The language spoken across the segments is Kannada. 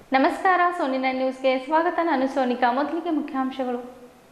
ನಮಸ್ಕಾರ ಸೋನಿನ ನ್ಯೂಸ್ಗೆ ಸ್ವಾಗತ ನಾನು ಸೋನಿಕಾ ಮೊದಲಿಗೆ ಮುಖ್ಯಾಂಶಗಳು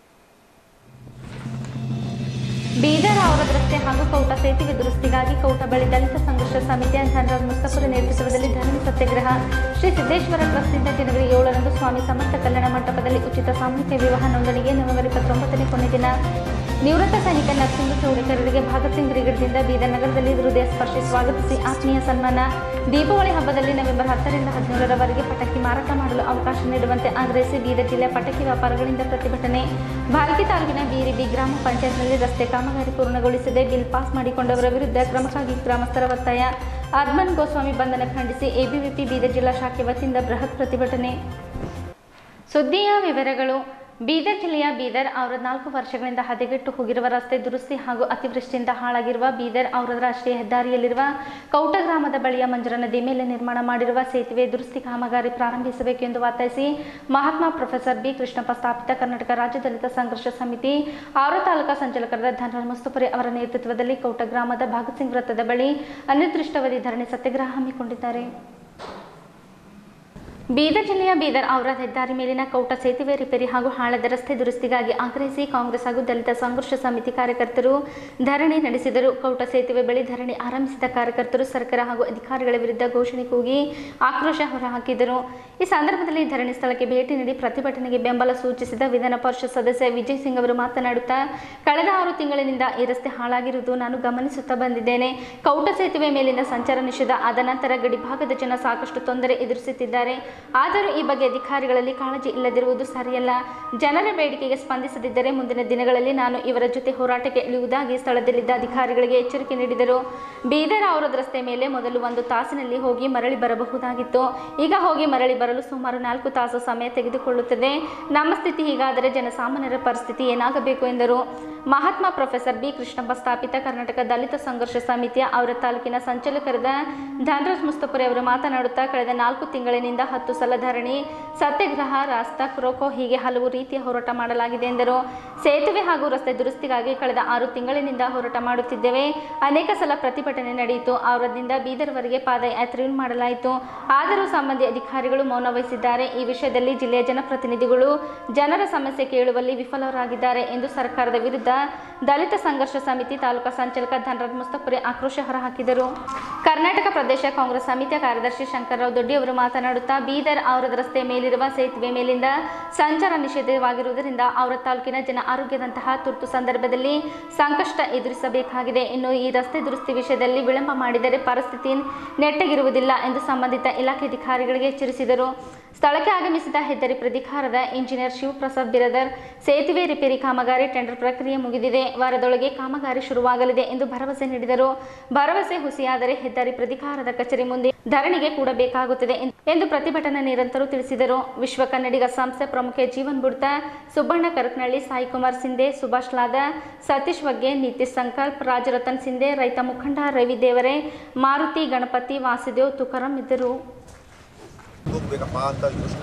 ಬೀದರ್ ಔರದ್ ರಸ್ತೆ ಹಾಗೂ ಕೌಟ ಸೇತುವೆ ದುರಸ್ತಿಗಾಗಿ ಕೌಟ ಬಳಿ ದಲಿತ ಸಂಘರ್ಷ ಸಮಿತಿಯ ಧನರಾಜ್ ಮುಸ್ತಫರ ನೇತೃತ್ವದಲ್ಲಿ ಧರಣಿ ಸತ್ಯಾಗ್ರಹ ಶ್ರೀ ಸಿದ್ದೇಶ್ವರ ಟ್ರಸ್ಟ್ನಿಂದ ಜನವರಿ ಏಳರಂದು ಸ್ವಾಮಿ ಸಮರ್ಥ ಕಲ್ಯಾಣ ಮಂಟಪದಲ್ಲಿ ಉಚಿತ ಸಾಮೂಹಿಕ ವಿವಾಹ ನೋಂದಣಿಗೆ ನವೆಂಬರ್ ಇಪ್ಪತ್ತೊಂಬತ್ತನೇ ಕೊನೆ ದಿನ ನಿವೃತ್ತ ಸೈನಿಕ ನರಸಿಂಹ ಚೌಡೇಕರರಿಗೆ ಭಗತ್ ಸಿಂಗ್ ಬ್ರಿಗೇಡ್ದಿಂದ ಬೀದರ್ ನಗರದಲ್ಲಿ ಹೃದಯ ಸ್ಪರ್ಶಿ ಸ್ವಾಗತಿಸಿ ಆತ್ಮೀಯ ಸನ್ಮಾನ ದೀಪಾವಳಿ ಹಬ್ಬದಲ್ಲಿ ನವೆಂಬರ್ ಹತ್ತರಿಂದ ಹದಿನೇಳರವರೆಗೆ ಪಟಾಕಿ ಮಾರಾಟ ಮಾಡಲು ಅವಕಾಶ ನೀಡುವಂತೆ ಆಗ್ರಹಿಸಿ ಬೀದರ್ ಜಿಲ್ಲೆ ಪಟಾಕಿ ವ್ಯಾಪಾರಗಳಿಂದ ಪ್ರತಿಭಟನೆ ಭಾರತಿ ತಾಲೂಕಿನ ಬೀರಿಬಿ ಗ್ರಾಮ ಪಂಚಾಯತ್ನಲ್ಲಿ ರಸ್ತೆ ಕಾಮಗಾರಿ ಪೂರ್ಣಗೊಳಿಸದೆ ಬಿಲ್ ಪಾಸ್ ಮಾಡಿಕೊಂಡವರ ವಿರುದ್ಧ ಕ್ರಮಕ್ಕಾಗಿ ಗ್ರಾಮಸ್ಥರ ಒತ್ತಾಯ ಅದ್ಮನ್ ಗೋಸ್ವಾಮಿ ಬಂಧನ ಖಂಡಿಸಿ ಎಬಿವಿಪಿ ಬೀದರ್ ಜಿಲ್ಲಾ ಶಾಖೆ ವತಿಯಿಂದ ಬೃಹತ್ ಪ್ರತಿಭಟನೆ ಸುದ್ದಿಯ ವಿವರಗಳು ಬೀದರ್ ಜಿಲ್ಲೆಯ ಬೀದರ್ ಅವರ ನಾಲ್ಕು ವರ್ಷಗಳಿಂದ ಹದಗೆಟ್ಟು ಹೋಗಿರುವ ರಸ್ತೆ ದುರಸ್ತಿ ಹಾಗೂ ಅತಿವೃಷ್ಟಿಯಿಂದ ಹಾಳಾಗಿರುವ ಬೀದರ್ ಔರದ ರಾಷ್ಟ್ರೀಯ ಹೆದ್ದಾರಿಯಲ್ಲಿರುವ ಕೌಟ ಗ್ರಾಮದ ಬಳಿಯ ಮಂಜುರ ನದಿ ಮೇಲೆ ನಿರ್ಮಾಣ ಮಾಡಿರುವ ಸೇತುವೆ ದುರಸ್ತಿ ಕಾಮಗಾರಿ ಪ್ರಾರಂಭಿಸಬೇಕೆಂದು ಒತ್ತಾಯಿಸಿ ಮಹಾತ್ಮ ಪ್ರೊಫೆಸರ್ ಬಿ ಕೃಷ್ಣಪ್ಪ ಸ್ಥಾಪಿತ ಕರ್ನಾಟಕ ರಾಜ್ಯ ದಲಿತ ಸಂಘರ್ಷ ಸಮಿತಿ ಔರ ತಾಲೂಕಾ ಸಂಚಾಲಕರಾದ ಧನರಾಜ್ ಮುಸ್ತಫರಿ ಅವರ ನೇತೃತ್ವದಲ್ಲಿ ಕೌಟ ಗ್ರಾಮದ ಭಗತ್ ಸಿಂಗ್ ವೃತ್ತದ ಬಳಿ ಅನಿರ್ದಿಷ್ಟಾವಧಿ ಧರಣಿ ಸತ್ಯಾಗ್ರಹ ಹಮ್ಮಿಕೊಂಡಿದ್ದಾರೆ ಬೀದರ್ ಜಿಲ್ಲೆಯ ಬೀದರ್ ಔರಾದ್ ಹೆದ್ದಾರಿ ಮೇಲಿನ ಕೌಟ ಸೇತುವೆ ರಿಪೇರಿ ಹಾಗೂ ಹಾಳದ ರಸ್ತೆ ದುರಸ್ತಿಗಾಗಿ ಆಗ್ರಹಿಸಿ ಕಾಂಗ್ರೆಸ್ ಹಾಗೂ ದಲಿತ ಸಂಘರ್ಷ ಸಮಿತಿ ಕಾರ್ಯಕರ್ತರು ಧರಣಿ ನಡೆಸಿದರು ಕೌಟ ಸೇತುವೆ ಬಳಿ ಧರಣಿ ಆರಂಭಿಸಿದ ಕಾರ್ಯಕರ್ತರು ಸರ್ಕಾರ ಹಾಗೂ ಅಧಿಕಾರಿಗಳ ವಿರುದ್ಧ ಘೋಷಣೆ ಕೂಗಿ ಆಕ್ರೋಶ ಹೊರಹಾಕಿದರು ಈ ಸಂದರ್ಭದಲ್ಲಿ ಧರಣಿ ಸ್ಥಳಕ್ಕೆ ಭೇಟಿ ನೀಡಿ ಪ್ರತಿಭಟನೆಗೆ ಬೆಂಬಲ ಸೂಚಿಸಿದ ವಿಧಾನ ಪರಿಷತ್ ಸದಸ್ಯ ವಿಜಯ್ ಸಿಂಗ್ ಅವರು ಮಾತನಾಡುತ್ತಾ ಕಳೆದ ಆರು ತಿಂಗಳಿನಿಂದ ಈ ರಸ್ತೆ ಹಾಳಾಗಿರುವುದು ನಾನು ಗಮನಿಸುತ್ತಾ ಬಂದಿದ್ದೇನೆ ಕೌಟ ಸೇತುವೆ ಮೇಲಿನ ಸಂಚಾರ ನಿಷೇಧ ಆದ ನಂತರ ಗಡಿಭಾಗದ ಜನ ಸಾಕಷ್ಟು ತೊಂದರೆ ಎದುರಿಸುತ್ತಿದ್ದಾರೆ ಆದರೂ ಈ ಬಗ್ಗೆ ಅಧಿಕಾರಿಗಳಲ್ಲಿ ಕಾಳಜಿ ಇಲ್ಲದಿರುವುದು ಸರಿಯಲ್ಲ ಜನರ ಬೇಡಿಕೆಗೆ ಸ್ಪಂದಿಸದಿದ್ದರೆ ಮುಂದಿನ ದಿನಗಳಲ್ಲಿ ನಾನು ಇವರ ಜೊತೆ ಹೋರಾಟಕ್ಕೆ ಇಳಿಯುವುದಾಗಿ ಸ್ಥಳದಲ್ಲಿದ್ದ ಅಧಿಕಾರಿಗಳಿಗೆ ಎಚ್ಚರಿಕೆ ನೀಡಿದರು ಬೀದರ್ ಔರದ್ ರಸ್ತೆ ಮೇಲೆ ಮೊದಲು ಒಂದು ತಾಸಿನಲ್ಲಿ ಹೋಗಿ ಮರಳಿ ಬರಬಹುದಾಗಿತ್ತು ಈಗ ಹೋಗಿ ಮರಳಿ ಬರಲು ಸುಮಾರು ನಾಲ್ಕು ತಾಸು ಸಮಯ ತೆಗೆದುಕೊಳ್ಳುತ್ತದೆ ನಮ್ಮ ಸ್ಥಿತಿ ಹೀಗಾದರೆ ಜನಸಾಮಾನ್ಯರ ಪರಿಸ್ಥಿತಿ ಏನಾಗಬೇಕು ಎಂದರು ಮಹಾತ್ಮ ಪ್ರೊಫೆಸರ್ ಬಿ ಕೃಷ್ಣಪ್ಪ ಸ್ಥಾಪಿತ ಕರ್ನಾಟಕ ದಲಿತ ಸಂಘರ್ಷ ಸಮಿತಿಯ ಅವರ ತಾಲೂಕಿನ ಸಂಚಾಲಕರಾದ ಧನರಾಜ್ ಮುಸ್ತಫರಿ ಅವರು ಮಾತನಾಡುತ್ತಾ ಕಳೆದ ನಾಲ್ಕು ತಿಂಗಳಿನಿಂದ ಹತ್ತು ಸಲ ಧರಣಿ ಸತ್ಯಾಗ್ರಹ ರಾಸ್ತಾ ಕ್ರೋಕೋ ಹೀಗೆ ಹಲವು ರೀತಿಯ ಹೋರಾಟ ಮಾಡಲಾಗಿದೆ ಎಂದರು ಸೇತುವೆ ಹಾಗೂ ರಸ್ತೆ ದುರಸ್ತಿಗಾಗಿ ಕಳೆದ ಆರು ತಿಂಗಳಿನಿಂದ ಹೋರಾಟ ಮಾಡುತ್ತಿದ್ದೇವೆ ಅನೇಕ ಸಲ ಪ್ರತಿಭಟನೆ ನಡೆಯಿತು ಅವರದಿಂದ ಬೀದರ್ವರೆಗೆ ಪಾದಯಾತ್ರೆಯನ್ನು ಮಾಡಲಾಯಿತು ಆದರೂ ಸಂಬಂಧಿ ಅಧಿಕಾರಿಗಳು ಮೌನ ವಹಿಸಿದ್ದಾರೆ ಈ ವಿಷಯದಲ್ಲಿ ಜಿಲ್ಲೆಯ ಜನಪ್ರತಿನಿಧಿಗಳು ಜನರ ಸಮಸ್ಯೆ ಕೇಳುವಲ್ಲಿ ವಿಫಲರಾಗಿದ್ದಾರೆ ಎಂದು ಸರ್ಕಾರದ ವಿರುದ್ಧ ದಲಿತ ಸಂಘರ್ಷ ಸಮಿತಿ ತಾಲೂಕಾ ಸಂಚಾಲಕ ಧನರಾಜ್ ಮುಸ್ತಫರಿ ಆಕ್ರೋಶ ಹೊರಹಾಕಿದರು ಕರ್ನಾಟಕ ಪ್ರದೇಶ ಕಾಂಗ್ರೆಸ್ ಸಮಿತಿಯ ಕಾರ್ಯದರ್ಶಿ ಶಂಕರರಾವ್ ದೊಡ್ಡಿ ಅವರು ಮಾತನಾಡುತ್ತಾ ಬೀದರ್ ಔರದ ರಸ್ತೆ ಮೇಲಿರುವ ಸೇತುವೆ ಮೇಲಿಂದ ಸಂಚಾರ ನಿಷೇಧವಾಗಿರುವುದರಿಂದ ಔರ ತಾಲೂಕಿನ ಜನ ಆರೋಗ್ಯದಂತಹ ತುರ್ತು ಸಂದರ್ಭದಲ್ಲಿ ಸಂಕಷ್ಟ ಎದುರಿಸಬೇಕಾಗಿದೆ ಇನ್ನು ಈ ರಸ್ತೆ ದುರಸ್ತಿ ವಿಷಯದಲ್ಲಿ ವಿಳಂಬ ಮಾಡಿದರೆ ಪರಿಸ್ಥಿತಿ ನೆಟ್ಟಗಿರುವುದಿಲ್ಲ ಎಂದು ಸಂಬಂಧಿತ ಇಲಾಖೆ ಅಧಿಕಾರಿಗಳಿಗೆ ಎಚ್ಚರಿಸಿದರು ಸ್ಥಳಕ್ಕೆ ಆಗಮಿಸಿದ ಹೆದ್ದಾರಿ ಪ್ರಾಧಿಕಾರದ ಇಂಜಿನಿಯರ್ ಶಿವಪ್ರಸಾದ್ ಬಿರದರ್ ಸೇತುವೆ ರಿಪೇರಿ ಕಾಮಗಾರಿ ಟೆಂಡರ್ ಪ್ರಕ್ರಿಯೆ ಮುಗಿದಿದೆ ವಾರದೊಳಗೆ ಕಾಮಗಾರಿ ಶುರುವಾಗಲಿದೆ ಎಂದು ಭರವಸೆ ನೀಡಿದರು ಭರವಸೆ ಹುಸಿಯಾದರೆ ಹೆದ್ದಾರಿ ಪ್ರಾಧಿಕಾರದ ಕಚೇರಿ ಮುಂದೆ ಧರಣಿಗೆ ಕೂಡಬೇಕಾಗುತ್ತದೆ ಎಂದು ಪ್ರತಿಭಟನಾ ನಿರಂತರು ತಿಳಿಸಿದರು ವಿಶ್ವ ಕನ್ನಡಿಗ ಸಂಸ್ಥೆ ಪ್ರಮುಖ ಜೀವನ್ ಬುಡ್ತ ಸುಬ್ಬಣ್ಣ ಕರಕ್ನಳ್ಳಿ ಸಾಯಿಕುಮಾರ್ ಸಿಂಧೆ ಸುಭಾಷ್ ಲಾದ ಸತೀಶ್ ವಗ್ಗೆ ನಿತೀಶ್ ಸಂಕಲ್ಪ್ ರಾಜರತನ್ ಸಿಂಧೆ ರೈತ ಮುಖಂಡ ರವಿ ದೇವರೆ ಮಾರುತಿ ಗಣಪತಿ ವಾಸುದೇವ್ ತುಕಾರಾಂ ಇದ್ದರು ಹೋಗ್ಬೇಕಪ್ಪ ಅಂತ ಯೋಚನೆ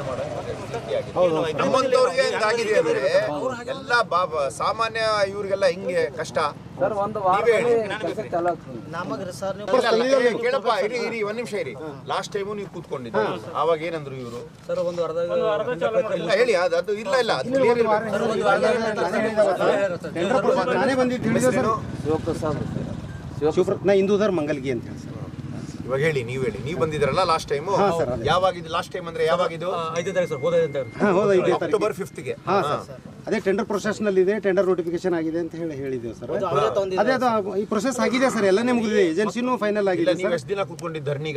ಮಾಡೋ ನಮ್ಮಂತವ್ರಿಗೆ ಹೆಂಗಾಗಿದೆ ಅಂದ್ರೆ ಎಲ್ಲ ಬಾಬಾ ಸಾಮಾನ್ಯ ಇವ್ರಿಗೆಲ್ಲ ಹಿಂಗೆ ಕಷ್ಟ ಸರ್ ಒಂದು ನೀವೇ ಹೇಳಿ. ಕೆಲಸ ಚಾಲು ಆಗ್ತದೆ ನಮಗ್ರಿ ಸರ್ ನೀವು ಇಲ್ಲ, ಇಲ್ಲ, ಏ, ಕೇಳಪ್ಪ ಇರಿ ಇರಿ ಒಂದ್ ನಿಮಿಷ ಇರಿ ಲಾಸ್ಟ್ ಟೈಮು ನೀವು ಕೂತ್ಕೊಂಡಿದ್ದು ಆವಾಗ ಏನಂದ್ರು ಇವರು ಸರ್ ಒಂದು ಅರ್ಧ ಇಲ್ಲ ಹೇಳಿ ಅದು ಅದು ಇಲ್ಲ ಇಲ್ಲ ಅದು clear ಇರ್ಬೇಕು. ನಾನೇ ಬಂದಿದ್ದು ತಿಳಿದೆ ಸರ್ ಶಿವಪ್ರಸಾದ್ ಶಿವಪ್ರ ನಾ ಹಿಂದೂಧರ್ ಮಂಗಲ್ಗಿ ಅಂತ ಹೇಳಿ ಸರ್ ಇವಾಗ ಹೇಳಿ ನೀವು ಹೇಳಿ ನೀವು ಬಂದಿದ್ರಲ್ಲ ಲಾಸ್ಟ್ ಟೈಮು ಸರ್, ಅದೇ. ಯಾವಾಗಿದ್ದು ಲಾಸ್ಟ್ ಟೈಮ್ ಅಂದ್ರೆ ಯಾವಾಗಿದ್ದು ಐದನೇ ತಾರೀಕು ಸರ್ ಹೋದ ಐದನೇ ತಾರೀಕು ಹಾಂ ಹೌದಾ ಇದೇ ತಾರೀಕು ಅಕ್ಟೋಬರ್ ಫಿಫ್ತ್ಗೆ ಹಾಂ ಸರ್ ಅದೇ ಟೆಂಡರ್ ಪ್ರೊಸೆಸ್ನಲ್ಲಿ ಇದೆ ಟೆಂಡರ್ ನೋಟಿಫಿಕೇಶನ್ ಆಗಿದೆ ಅಂತ ಹೇಳಿ ಹೇಳಿದ್ದೇವೆ ಸರ್ ಅದೇ ಅದು ಈ ಪ್ರೊಸೆಸ್ ಆಗಿದೆ ಸರ್ ಎಲ್ಲನೇ ಮುಗಿದಿದೆ ಏಜೆನ್ಸಿನೂ ಫೈನಲ್ ಇಲ್ಲ ಆಗಿದೆ ನೀವು ಸರ್ ಎಷ್ಟು ದಿನ ಕೂತ್ಕೊಂಡಿದ್ದು ಧರಣಿಗೆ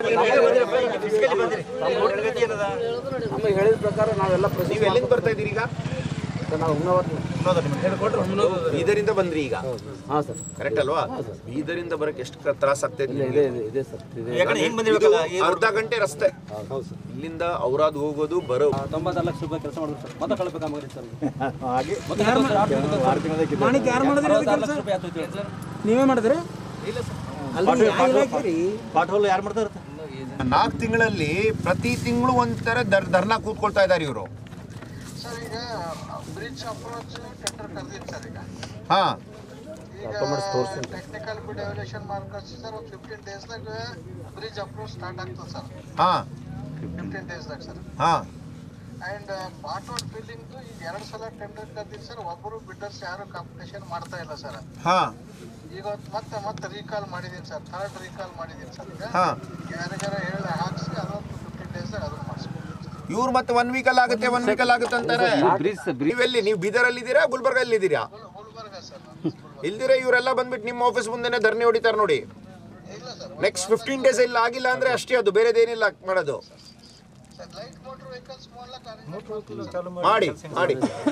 ನಮಗೆ ಹೇಳಿದ ಪ್ರಕಾರ ನಾವೆಲ್ಲ ನೀವು ಪ್ರೊಸೀಜ್ ಎಲ್ಲಿಂದ ಬರ್ತಾ ಇದ್ದೀರಿ ಈಗ ನಾವು ಹುಮ್ನಾವತ್ ಬೀದರಿಂದ ಬಂದ್ರಿ ಈಗ ಹಾಂ ಸರ್ ಕರೆಕ್ಟ್ ಅಲ್ವಾ ಬೀದರಿಂದ ಬರಕ್ಕೆ ಎಷ್ಟು ತ್ರಾಸ ಆಗ್ತದೆ ಇಲ್ಲ ಇದೆ ಇದೆ ಇದೆ ಸರ್ ಇದೆ ಇದು ಅರ್ಧ ಗಂಟೆ ರಸ್ತೆ ಇಲ್ಲಿಂದ ಔರಾದ್ ಹೋಗೋದು ಬರೋ ತೊಂಬತ್ತಾರು ಲಕ್ಷ ರೂಪಾಯಿ ಕೆಲಸ ಮಾಡಿದ್ರು ಸರ್ ಮತ್ತೆ ಕಳ್ಬೇಕಾಗ್ರಿ ಸರ್ ಮಾಣಿಕ್ ಯಾರು ಮಾಡಿದ್ರಿ ಅದು ಅರವತ್ತಾರು ಕೆಲಸ ಲಕ್ಷ ರೂಪಾಯಿ ಆಯ್ತು ಸರ್ ನೀವೇ ಮಾಡಿದ್ರಿ ಅಲ್ಲಿ ಯಾವ ಇಲಾಖೆ ರೀ ಪಾಟ್ ಹೋಲ್ ಯಾರು ಮಾಡ್ತಾರೆ ನಾಲ್ಕು ತಿಂಗಳಲ್ಲಿ ಪ್ರತಿ ತಿಂಗಳು ಒಂಥರ ದರ್ ಧರ್ನಾ ಕೂತ್ಕೊಳ್ತಾ ಇದ್ದಾರೆ ಇವರು ಸರ್ ಈಗ ಬ್ರಿಡ್ಜ್ ಅಪ್ರೋಚ್ ಟೆಂಡರ್ ಕರೆದಿತ್ತು ಸರ್ ಈಗ ಹಾ ಈಗ ಟೆಕ್ನಿಕಲ್ ಡೆವಲ್ಯೂಷನ್ ಮಾರ್ಕರ್ಸ್ ಸರ್ ಒಂದು ಫಿಫ್ಟೀನ್ ಡೇಸ್ನಾಗ ಬ್ರಿಡ್ಜ್ ಅಪ್ರೋಚ್ ಸ್ಟಾರ್ಟ್ ಆಗ್ತದೆ ಸರ್ ಹಾ ಫಿಫ್ಟೀನ್ ಡೇಸ್ದಾಗ ಸರ್ ಹಾ ಅಂಡ್ ಪಾರ್ಟ್ ಒನ್ ಫೀಲ್ಡಿಂಗ್ ಈಗ ಎರಡು ಸಲ ಟೆಂಡರ್ ಕರ್ದಿದ್ದು ಸರ್ ಒಬ್ಬರು ಬಿಡ್ಡರ್ಸ್ ಯಾರು ಕಾಂಪಿಟೇಷನ್ ಮಾಡ್ತಾ ಇಲ್ಲ ಸರ್ ಹಾ ಈಗ ಒಂದ್ ಮತ್ತೆ ಮತ್ತೆ ರೀಕಾಲ್ ಮಾಡಿದೀನಿ ಸರ್ ಥರ್ಡ್ ರೀಕಾಲ್ ಮಾಡಿದೀನಿ ಸರ್ ಈಗ ಹಾ ಯಾರಿಗಾರ ಹೇಳಿ ಹಾಕ್ಸಿ ಅದೊಂದು ಫಿಫ್ಟೀನ್ ಡೇಸ್ದಾಗ ಅದನ್ನ ಮಾಡಿಸ್ಬೇಕು ಇವ್ರು ಮತ್ತೆ ಒನ್ ವೀಕಲ್ ಆಗುತ್ತೆ ಒನ್ ವೀಕಲ್ ಆಗುತ್ತೆ ಅಂತಾರೆ ನೀವೆಲ್ಲಿ ನೀವು ಬೀದರಲ್ಲಿ ಇದ್ದೀರಾ ಗುಲ್ಬರ್ಗಲ್ಲಿ ಇದ್ದೀರಾ ಗುಲ್ಬರ್ಗ ಸರ್ ಇಲ್ದಿರ ಇವರೆಲ್ಲ ಬಂದ್ಬಿಟ್ಟು ನಿಮ್ಮ ಆಫೀಸ್ ಮುಂದೆನೆ ಧರಣಿ ಹೊಡಿತಾರೆ ನೋಡಿ ಇಲ್ಲ ಸರ್ ನೆಕ್ಸ್ಟ್ ಫಿಫ್ಟೀನ್ ಡೇಸ್ ಇಲ್ಲ ಆಗಿಲ್ಲ ಅಂದ್ರೆ ಅಷ್ಟೇ ಅದು ಬೇರೆದೇನಿಲ್ಲ ಮಾಡೋದು ಸರ್ ಲೈಟ್ ಮೋಟರ್ ವೆಹಿಕಲ್ಸ್ ಮಾಡ್ಲಕ್ಕೆ arrange ಮಾಡಿ ಮಾಡಿ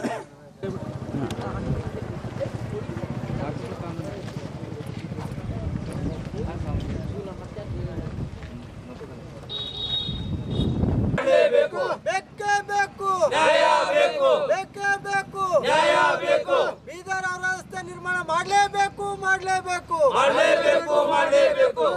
ಬೇಕೇ ಬೇಕು ನ್ಯಾಯ ಬೇಕು ಬೇಕೇ ಬೇಕು ನ್ಯಾಯ ಬೇಕು ಬೀದರ್ ಅವರ ರಸ್ತೆ ನಿರ್ಮಾಣ ಮಾಡಲೇಬೇಕು ಮಾಡಲೇಬೇಕು ಮಾಡಲೇಬೇಕು ಮಾಡಲೇಬೇಕು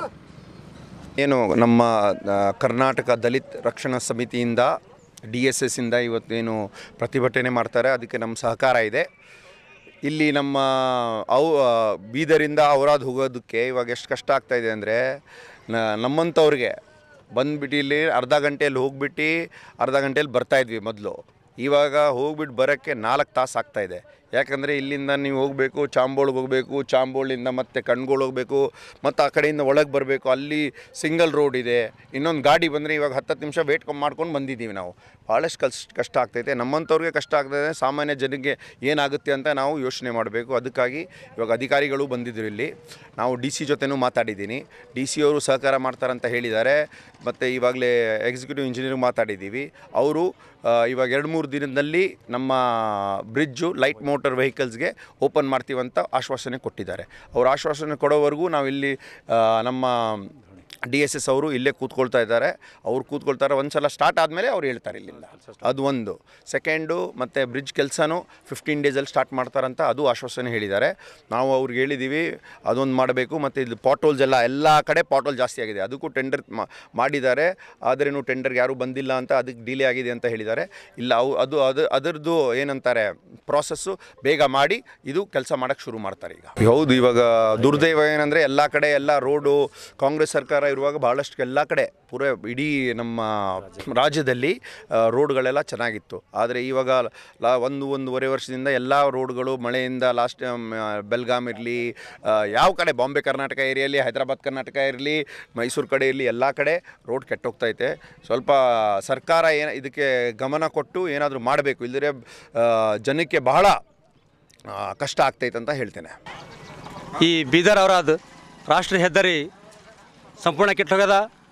ಏನು ನಮ್ಮ ಆ, ಕರ್ನಾಟಕ ದಲಿತ್ ರಕ್ಷಣಾ ಸಮಿತಿಯಿಂದ ಡಿ ಎಸ್ ಎಸ್ ಇಂದ ಇವತ್ತೇನು ಪ್ರತಿಭಟನೆ ಮಾಡ್ತಾರೆ ಅದಕ್ಕೆ ನಮ್ಮ ಸಹಕಾರ ಇದೆ ಇಲ್ಲಿ ನಮ್ಮ ಅವು ಆ, ಬೀದರಿಂದ ಔರಾದ್ ಹೋಗೋದಕ್ಕೆ ಇವಾಗ ಎಷ್ಟು ಕಷ್ಟ ಆಗ್ತಾ ಇದೆ ಅಂದರೆ ನಮ್ಮಂಥವ್ರಿಗೆ ಬಂದ್ಬಿಟ್ಟು ಇಲ್ಲಿ ಅರ್ಧ ಗಂಟೆಯಲ್ಲಿ ಹೋಗ್ಬಿಟ್ಟು ಅರ್ಧ ಗಂಟೆಯಲ್ಲಿ ಬರ್ತಾಯಿದ್ವಿ ಮೊದಲು ಇವಾಗ ಹೋಗ್ಬಿಟ್ಟು ಬರೋಕ್ಕೆ ನಾಲ್ಕು ತಾಸು ಆಗ್ತಾಯಿದೆ ಯಾಕಂದರೆ ಇಲ್ಲಿಂದ ನೀವು ಹೋಗಬೇಕು ಚಾಂಬೋಳ್ಗೆ ಹೋಗಬೇಕು ಚಾಂಬೋಳಿಂದ ಮತ್ತೆ ಕಣ್ಗೋಳು ಹೋಗಬೇಕು ಮತ್ತು ಆ ಕಡೆಯಿಂದ ಒಳಗೆ ಬರಬೇಕು ಅಲ್ಲಿ ಸಿಂಗಲ್ ರೋಡ್ ಇದೆ ಇನ್ನೊಂದು ಗಾಡಿ ಬಂದರೆ ಇವಾಗ ಹತ್ತತ್ತು ನಿಮಿಷ ವೇಟ್ ಮಾಡ್ಕೊಂಡು ಬಂದಿದ್ದೀವಿ ನಾವು ಭಾಳಷ್ಟು ಕಷ್ಟ ಕಷ್ಟ ಆಗ್ತೈತೆ ನಮ್ಮಂಥವ್ರಿಗೆ ಕಷ್ಟ ಆಗ್ತದೆ ಸಾಮಾನ್ಯ ಜನಕ್ಕೆ ಏನಾಗುತ್ತೆ ಅಂತ ನಾವು ಯೋಚನೆ ಮಾಡಬೇಕು ಅದಕ್ಕಾಗಿ ಇವಾಗ ಅಧಿಕಾರಿಗಳು ಬಂದಿದ್ರು ಇಲ್ಲಿ ನಾವು ಡಿ ಸಿ ಜೊತೆನೂ ಮಾತಾಡಿದ್ದೀನಿ ಡಿ ಸಿ ಅವರು ಸಹಕಾರ ಮಾಡ್ತಾರಂತ ಹೇಳಿದ್ದಾರೆ ಮತ್ತು ಇವಾಗಲೇ ಎಕ್ಸಿಕ್ಯೂಟಿವ್ ಇಂಜಿನಿಯರ್ ಮಾತಾಡಿದ್ದೀವಿ ಅವರು ಆ, ಇವಾಗ ಎರಡು ಮೂರು ದಿನದಲ್ಲಿ ನಮ್ಮ ಬ್ರಿಡ್ಜು ಲೈಟ್ ಮೋಟರ್ ವೆಹಿಕಲ್ಸ್ಗೆ ಓಪನ್ ಮಾಡ್ತೀವಂತ ಆಶ್ವಾಸನೆ ಕೊಟ್ಟಿದ್ದಾರೆ ಅವ್ರು ಆಶ್ವಾಸನೆ ಕೊಡೋವರೆಗೂ ನಾವು ಇಲ್ಲಿ ಆ, ನಮ್ಮ ಡಿ ಎಸ್ ಎಸ್ ಅವರು ಇಲ್ಲೇ ಕೂತ್ಕೊಳ್ತಾ ಇದ್ದಾರೆ ಅವ್ರು ಕೂತ್ಕೊಳ್ತಾರೆ ಒಂದು ಸಲ ಸ್ಟಾರ್ಟ್ ಆದಮೇಲೆ ಅವ್ರು ಹೇಳ್ತಾರೆ ಇಲ್ಲಿಂದ ಅದು ಒಂದು ಸೆಕೆಂಡು ಮತ್ತು ಬ್ರಿಡ್ಜ್ ಕೆಲಸನೂ ಫಿಫ್ಟೀನ್ ಡೇಸಲ್ಲಿ ಸ್ಟಾರ್ಟ್ ಮಾಡ್ತಾರಂತ ಅದು ಆಶ್ವಾಸನೆ ಹೇಳಿದ್ದಾರೆ ನಾವು ಅವ್ರಿಗೆ ಹೇಳಿದ್ದೀವಿ ಅದೊಂದು ಮಾಡಬೇಕು ಮತ್ತು ಇದು ಪಾಟೋಲ್ಸ್ ಎಲ್ಲ ಎಲ್ಲ ಕಡೆ ಪಾಟೋಲ್ ಜಾಸ್ತಿ ಆಗಿದೆ ಅದಕ್ಕೂ ಟೆಂಡರ್ ಮಾಡಿದ್ದಾರೆ ಆದ್ರೇನು ಟೆಂಡರ್ಗೆ ಯಾರೂ ಬಂದಿಲ್ಲ ಅಂತ ಅದಕ್ಕೆ ಡಿಲೇ ಆಗಿದೆ ಅಂತ ಹೇಳಿದ್ದಾರೆ ಇಲ್ಲ ಅವು ಅದು ಅದು ಅದರದ್ದು ಏನಂತಾರೆ ಪ್ರಾಸೆಸ್ಸು ಬೇಗ ಮಾಡಿ ಇದು ಕೆಲಸ ಮಾಡೋಕ್ಕೆ ಶುರು ಮಾಡ್ತಾರೆ ಈಗ ಹೌದು ಇವಾಗ ದುರ್ದೈವ ಏನಂದರೆ ಎಲ್ಲ ಕಡೆ ಎಲ್ಲ ರೋಡು ಕಾಂಗ್ರೆಸ್ ಸರ್ಕಾರ ಇರುವಾಗ ಭಾಳಷ್ಟು ಎಲ್ಲ ಕಡೆ ಪೂರ ಇಡೀ ನಮ್ಮ ರಾಜ್ಯದಲ್ಲಿ ಆ, ರೋಡ್ಗಳೆಲ್ಲ ಚೆನ್ನಾಗಿತ್ತು ಆದರೆ ಇವಾಗ ಲಾ ಒಂದು ಒಂದೂವರೆ ವರ್ಷದಿಂದ ಎಲ್ಲ ರೋಡ್ಗಳು ಮಳೆಯಿಂದ ಲಾಸ್ಟ್ ಬೆಲ್ಗಾಮ್ ಇರಲಿ ಯಾವ ಕಡೆ ಬಾಂಬೆ ಕರ್ನಾಟಕ ಏರಿಯಲ್ಲಿ ಹೈದರಾಬಾದ್ ಕರ್ನಾಟಕ ಇರಲಿ ಮೈಸೂರು ಕಡೆ ಇರಲಿ ಎಲ್ಲ ಕಡೆ ರೋಡ್ ಕೆಟ್ಟೋಗ್ತೈತೆ ಸ್ವಲ್ಪ ಸರ್ಕಾರ ಏನು ಇದಕ್ಕೆ ಗಮನ ಕೊಟ್ಟು ಏನಾದರೂ ಮಾಡಬೇಕು ಇಲ್ಲದ್ರೆ ಜನಕ್ಕೆ ಬಹಳ ಆ, ಕಷ್ಟ ಆಗ್ತೈತೆ ಅಂತ ಹೇಳ್ತೇನೆ ಈ ಬೀದರ್ ಅವರಾದ ರಾಷ್ಟ್ರೀಯ ಹೆದ್ದಾರಿ ಸಂಪೂರ್ಣ ಕೆಟ್ಟೋಗ್ಯದ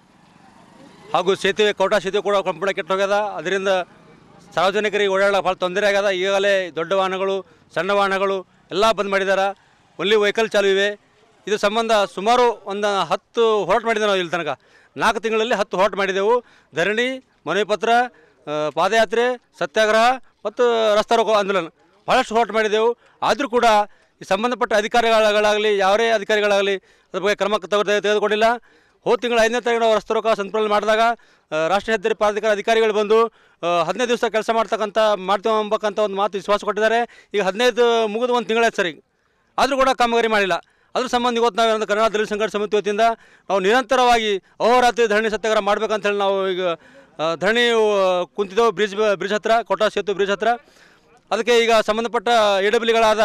ಹಾಗೂ ಸೇತುವೆ ಕೋಟಾ ಸೇತುವೆ ಕೂಡ ಸಂಪೂರ್ಣ ಕೆಟ್ಟೋಗ್ಯದ ಅದರಿಂದ ಸಾರ್ವಜನಿಕರಿಗೆ ಓಡಾಡೋ ಭಾಳ ತೊಂದರೆ ಆಗ್ಯದ ಈಗಾಗಲೇ ದೊಡ್ಡ ವಾಹನಗಳು ಸಣ್ಣ ವಾಹನಗಳು ಎಲ್ಲ ಬಂದ್ ಮಾಡಿದ್ದಾರೆ ಒನ್ಲಿ ವೆಹಿಕಲ್ ಚಾಲು ಇವೆ ಇದು ಸಂಬಂಧ ಸುಮಾರು ಒಂದು ಹತ್ತು ಹೋರಾಟ ಮಾಡಿದ್ದೇವೆ ನಾವು ಇಲ್ಲಿ ತನಕ ನಾಲ್ಕು ತಿಂಗಳಲ್ಲಿ ಹತ್ತು ಹೋರಾಟ ಮಾಡಿದೆವು ಧರಣಿ ಮನವಿ ಪತ್ರ ಆ, ಪಾದಯಾತ್ರೆ ಸತ್ಯಾಗ್ರಹ ಮತ್ತು ರಸ್ತಾ ರೋಕೋ ಆಂದೋಲನ ಭಾಳಷ್ಟು ಹೋರಾಟ ಮಾಡಿದೆವು ಆದರೂ ಕೂಡ ಈ ಸಂಬಂಧಪಟ್ಟ ಅಧಿಕಾರಿಗಳಾಗಲಿ ಯಾವೇ ಅಧಿಕಾರಿಗಳಾಗಲಿ ಅದ್ರ ಬಗ್ಗೆ ಕ್ರಮ ತೆಗೆದು ತೆಗೆದುಕೊಂಡಿಲ್ಲ ಹೋದ ತಿಂಗಳು ಐದನೇ ತಾರೀಕು ನಾವು ರಸ್ತೆ ರೋಕ ಸಂಪೂರ್ಣ ಮಾಡಿದಾಗ ಆ, ರಾಷ್ಟ್ರೀಯ ಹೆದ್ದಾರಿ ಪ್ರಾಧಿಕಾರ ಅಧಿಕಾರಿಗಳು ಬಂದು ಆ, ಹದಿನೈದು ದಿವಸ ಕೆಲಸ ಮಾಡ್ತಕ್ಕಂಥ ಮಾಡ್ತೇವೆ ಎಂಬಕ್ಕಂಥ ಒಂದು ಮಾತು ವಿಶ್ವಾಸ ಕೊಟ್ಟಿದ್ದಾರೆ ಈಗ ಹದಿನೈದು ಮುಗಿದು ಒಂದು ತಿಂಗಳಾಯ್ತು ಸರ್ ಈಗ ಆದರೂ ಕೂಡ ಕಾಮಗಾರಿ ಮಾಡಿಲ್ಲ ಅದ್ರ ಸಂಬಂಧ ಇವತ್ತು ನಾವೇನಂದ್ರೆ ಕನ್ನಡ ದಲಿತ ಸಂಘಟ ಸಮಿತಿ ವತಿಯಿಂದ ನಾವು ನಿರಂತರವಾಗಿ ಅಹೋರಾತ್ರಿ ಧರಣಿ ಸತ್ಯಾಗ್ರಹ ಮಾಡ್ಬೇಕಂತ ಹೇಳಿ ನಾವು ಈಗ ಆ, ಧರಣಿ ಆ, ಕುಂತಿದ್ದೆವು ಬ್ರಿಡ್ಜ್ ಬ್ರಿಡ್ಜ್ ಹತ್ರ ಕೋಟಾ ಸೇತು ಬ್ರಿಡ್ಜ್ ಹತ್ರ ಅದಕ್ಕೆ ಈಗ ಸಂಬಂಧಪಟ್ಟ ಎ ಡಬ್ಲ್ಯೂಗಳಾದ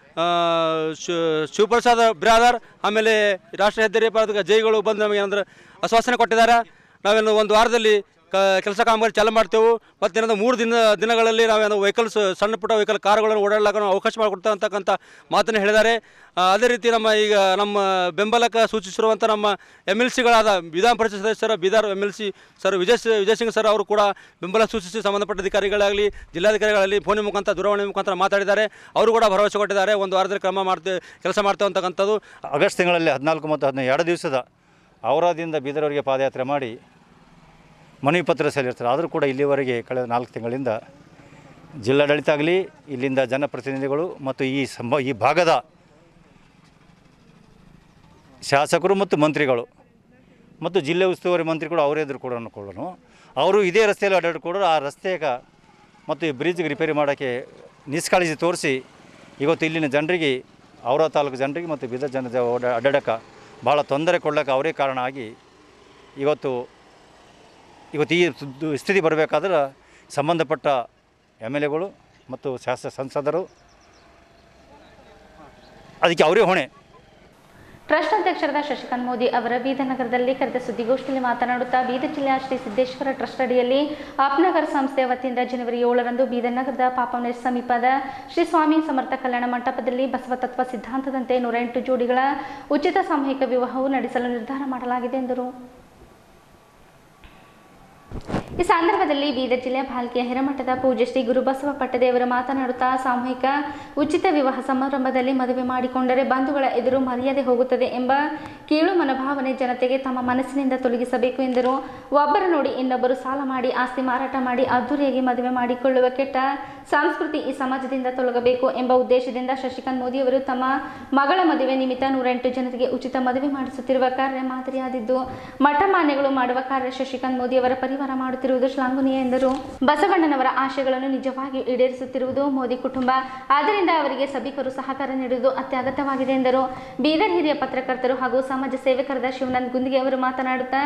ಶಿವಪ್ರಸಾದ್ ಬ್ರಾದರ್ ಆಮೇಲೆ ರಾಷ್ಟ್ರೀಯ ಹೆದ್ದಾರಿ ಪ್ರಾಧಿಕಾರ ಜೈಗಳು ಬಂದು ನಮಗೆ ಏನಂದ್ರೆ ಆಶ್ವಾಸನೆ ಕೊಟ್ಟಿದ್ದಾರೆ ನಾವೇನು ಒಂದು ವಾರದಲ್ಲಿ ಕ ಕೆಲಸ ಕಾಮಗಾರಿ ಚಾಲು ಮಾಡ್ತೇವೆ ಮತ್ತು ಏನಂದ್ರೆ ಮೂರು ದಿನ ದಿನಗಳಲ್ಲಿ ನಾವೇನು ವೆಹಿಕಲ್ಸ್ ಸಣ್ಣ ಪುಟ್ಟ ವೆಹಿಕಲ್ ಕಾರುಗಳನ್ನು ಓಡಾಡಲಿಕ್ಕೆ ನಾವು ಅವಕಾಶ ಮಾಡಿಕೊಡ್ತಾ ಅಂತಕ್ಕಂಥ ಮಾತನ್ನು ಹೇಳಿದ್ದಾರೆ ಆ, ಅದೇ ರೀತಿ ನಮ್ಮ ಈಗ ನಮ್ಮ ಬೆಂಬಲಕ್ಕೆ ಸೂಚಿಸಿರುವಂಥ ನಮ್ಮ ಎಮ್ ಎಲ್ ಸಿಗಳಾದ ವಿಧಾನ ಪರಿಷತ್ ಸದಸ್ಯರ Bidar M L C sir Vijay ಸಿ- ವಿಜಯ್ ಸಿಂಗ್ ಸರ್ ಅವರು ಕೂಡ ಬೆಂಬಲ ಸೂಚಿಸಿ ಸಂಬಂಧಪಟ್ಟ ಅಧಿಕಾರಿಗಳಾಗಲಿ ಜಿಲ್ಲಾಧಿಕಾರಿಗಳಲ್ಲಿ ಫೋನ್ ಮುಖಾಂತರ ದೂರವಾಣಿ ಮುಖಾಂತರ ಮಾತಾಡಿದ್ದಾರೆ ಅವರು ಕೂಡ ಭರವಸೆ ಕೊಟ್ಟಿದ್ದಾರೆ ಒಂದು ವಾರದಲ್ಲಿ ಕ್ರಮ ಮಾಡ್ತೇವೆ ಕೆಲಸ ಮಾಡ್ತೇವೆ ಅಂತಕ್ಕಂಥದ್ದು ಆಗಸ್ಟ್ ತಿಂಗಳಲ್ಲಿ ಹದಿನಾಲ್ಕು ಮತ್ತು ಹದಿನೈದು ಎರಡು ದಿವಸದ ಔರಾದಿಂದ ಬೀದರ್ವರೆಗೆ ಪಾದಯಾತ್ರೆ ಮಾಡಿ ಮನವಿ ಪತ್ರ ಸಲ್ಲಿರ್ತಾರೆ ಆದರೂ ಕೂಡ ಇಲ್ಲಿವರೆಗೆ ಕಳೆದ ನಾಲ್ಕು ತಿಂಗಳಿಂದ ಜಿಲ್ಲಾಡಳಿತ ಆಗಲಿ ಇಲ್ಲಿಂದ ಜನಪ್ರತಿನಿಧಿಗಳು ಮತ್ತು ಈ ಸಂಭ ಈ ಭಾಗದ ಶಾಸಕರು ಮತ್ತು ಮಂತ್ರಿಗಳು ಮತ್ತು ಜಿಲ್ಲೆ ಉಸ್ತುವಾರಿ ಮಂತ್ರಿಗಳು ಅವರೇ ಎದುರು ಕೂಡ ಕೂಡ ಅವರು ಇದೇ ರಸ್ತೆಯಲ್ಲಿ ಅಡ್ಡಾಡಿಕೊಡೋರು ಆ ರಸ್ತೆಗೆ ಮತ್ತು ಈ ಬ್ರಿಡ್ಜ್ಗೆ ರಿಪೇರಿ ಮಾಡೋಕ್ಕೆ ನಿಷ್ಕಾಳಜಿ ತೋರಿಸಿ ಇವತ್ತು ಇಲ್ಲಿನ ಜನರಿಗೆ ಔರ ತಾಲೂಕು ಜನರಿಗೆ ಮತ್ತು ಬೀದರ್ ಜನತೆ ಓಡಾ ಅಡ್ಡಾಡಕ್ಕೆ ಭಾಳ ತೊಂದರೆ ಕೊಡ್ಲಿಕ್ಕೆ ಅವರೇ ಕಾರಣ ಆಗಿ ಇವತ್ತು ಇವತ್ತು ಈ ದು- ಸ್ಥಿತಿ ಬರಬೇಕಾದ್ರೆ ಸಂಬಂಧಪಟ್ಟ ಎಮ್ ಎಲ್ ಎಗಳು ಮತ್ತು ಶಾಸಕ ಸಂಸದರು ಅದಕ್ಕೆ ಅವರೇ ಹೊಣೆ ಟ್ರಸ್ಟ್ ಅಧ್ಯಕ್ಷರಾದ ಶಶಿಕಾಂತ್ ಮೋದಿ ಅವರ ಬೀದರ್ ನಗರದಲ್ಲಿ ಕರೆದ ಸುದ್ದಿಗೋಷ್ಠಿಯಲ್ಲಿ ಮಾತನಾಡುತ್ತಾ ಬೀದರ್ ಜಿಲ್ಲೆಯ ಶ್ರೀ ಸಿದ್ದೇಶ್ವರ ಟ್ರಸ್ಟ್ ಅಡಿಯಲ್ಲಿ ಅಪ್ನಗರ್ ಸಂಸ್ಥೆಯ ವತಿಯಿಂದ ಜನವರಿ ಏಳರಂದು ಬೀದರ್ ನಗರದ ಪಾಪಂನೇರ್ ಸಮೀಪದ ಶ್ರೀ ಸ್ವಾಮಿ ಸಮರ್ಥ ಕಲ್ಯಾಣ ಮಂಟಪದಲ್ಲಿ ಬಸವ ತತ್ವ ಸಿದ್ಧಾಂತದಂತೆ ನೂರ ಎಂಟು ಜೋಡಿಗಳ ಉಚಿತ ಸಾಮೂಹಿಕ ವಿವಾಹವು ನಡೆಸಲು ನಿರ್ಧಾರ ಮಾಡಲಾಗಿದೆ ಎಂದರು ಈ ಸಂದರ್ಭದಲ್ಲಿ ಬೀದರ್ ಜಿಲ್ಲೆಯ ಭಾಲ್ಕಿಯ ಹಿರಮಠದ ಪೂಜ್ಯ ಶ್ರೀ ಗುರುಬಸವ ಪಟ್ಟದೇವರು ಮಾತನಾಡುತ್ತಾ ಸಾಮೂಹಿಕ ಉಚಿತ ವಿವಾಹ ಸಮಾರಂಭದಲ್ಲಿ ಮದುವೆ ಮಾಡಿಕೊಂಡರೆ ಬಂಧುಗಳ ಎದುರು ಮರ್ಯಾದೆ ಹೋಗುತ್ತದೆ ಎಂಬ ಕೀಳು ಮನೋಭಾವನೆ ಜನತೆಗೆ ತಮ್ಮ ಮನಸ್ಸಿನಿಂದ ತೊಲಗಿಸಬೇಕು ಎಂದರು ಒಬ್ಬರು ನೋಡಿ ಇನ್ನೊಬ್ಬರು ಸಾಲ ಮಾಡಿ ಆಸ್ತಿ ಮಾರಾಟ ಮಾಡಿ ಅದ್ದೂರಿಯಾಗಿ ಮದುವೆ ಮಾಡಿಕೊಳ್ಳುವ ಕೆಟ್ಟ ಸಂಸ್ಕೃತಿ ಈ ಸಮಾಜದಿಂದ ತೊಲಗಬೇಕು ಎಂಬ ಉದ್ದೇಶದಿಂದ ಶಶಿಕಾಂತ್ ಮೋದಿಯವರು ತಮ್ಮ ಮಗಳ ಮದುವೆ ನಿಮಿತ್ತ ನೂರೆಂಟು ಜನರಿಗೆ ಉಚಿತ ಮದುವೆ ಮಾಡಿಸುತ್ತಿರುವ ಕಾರ್ಯ ಮಾದರಿಯಾದಿದ್ದು ಮಠ ಮಾನ್ಯಗಳು ಮಾಡುವ ಕಾರ್ಯ ಶಶಿಕಾಂತ್ ಮೋದಿಯವರ ಪರಿವಾರ ಮಾಡುತ್ತಿರುವುದು ಶ್ಲಾಘನೀಯ ಎಂದರು ಬಸವಣ್ಣನವರ ಆಶಯಗಳನ್ನು ನಿಜವಾಗಿ ಈಡೇರಿಸುತ್ತಿರುವುದು ಮೋದಿ ಕುಟುಂಬ ಆದ್ದರಿಂದ ಅವರಿಗೆ ಸಭಿಕರು ಸಹಕಾರ ನೀಡುವುದು ಅತ್ಯಗತ್ಯವಾಗಿದೆ ಎಂದರು ಬೀದರ್ ಹಿರಿಯ ಪತ್ರಕರ್ತರು ಹಾಗೂ ಸಮಾಜ ಸೇವಕರಾದ ಶಿವನಂದ್ ಗುಂದಿಗೆ ಅವರು ಮಾತನಾಡುತ್ತಾ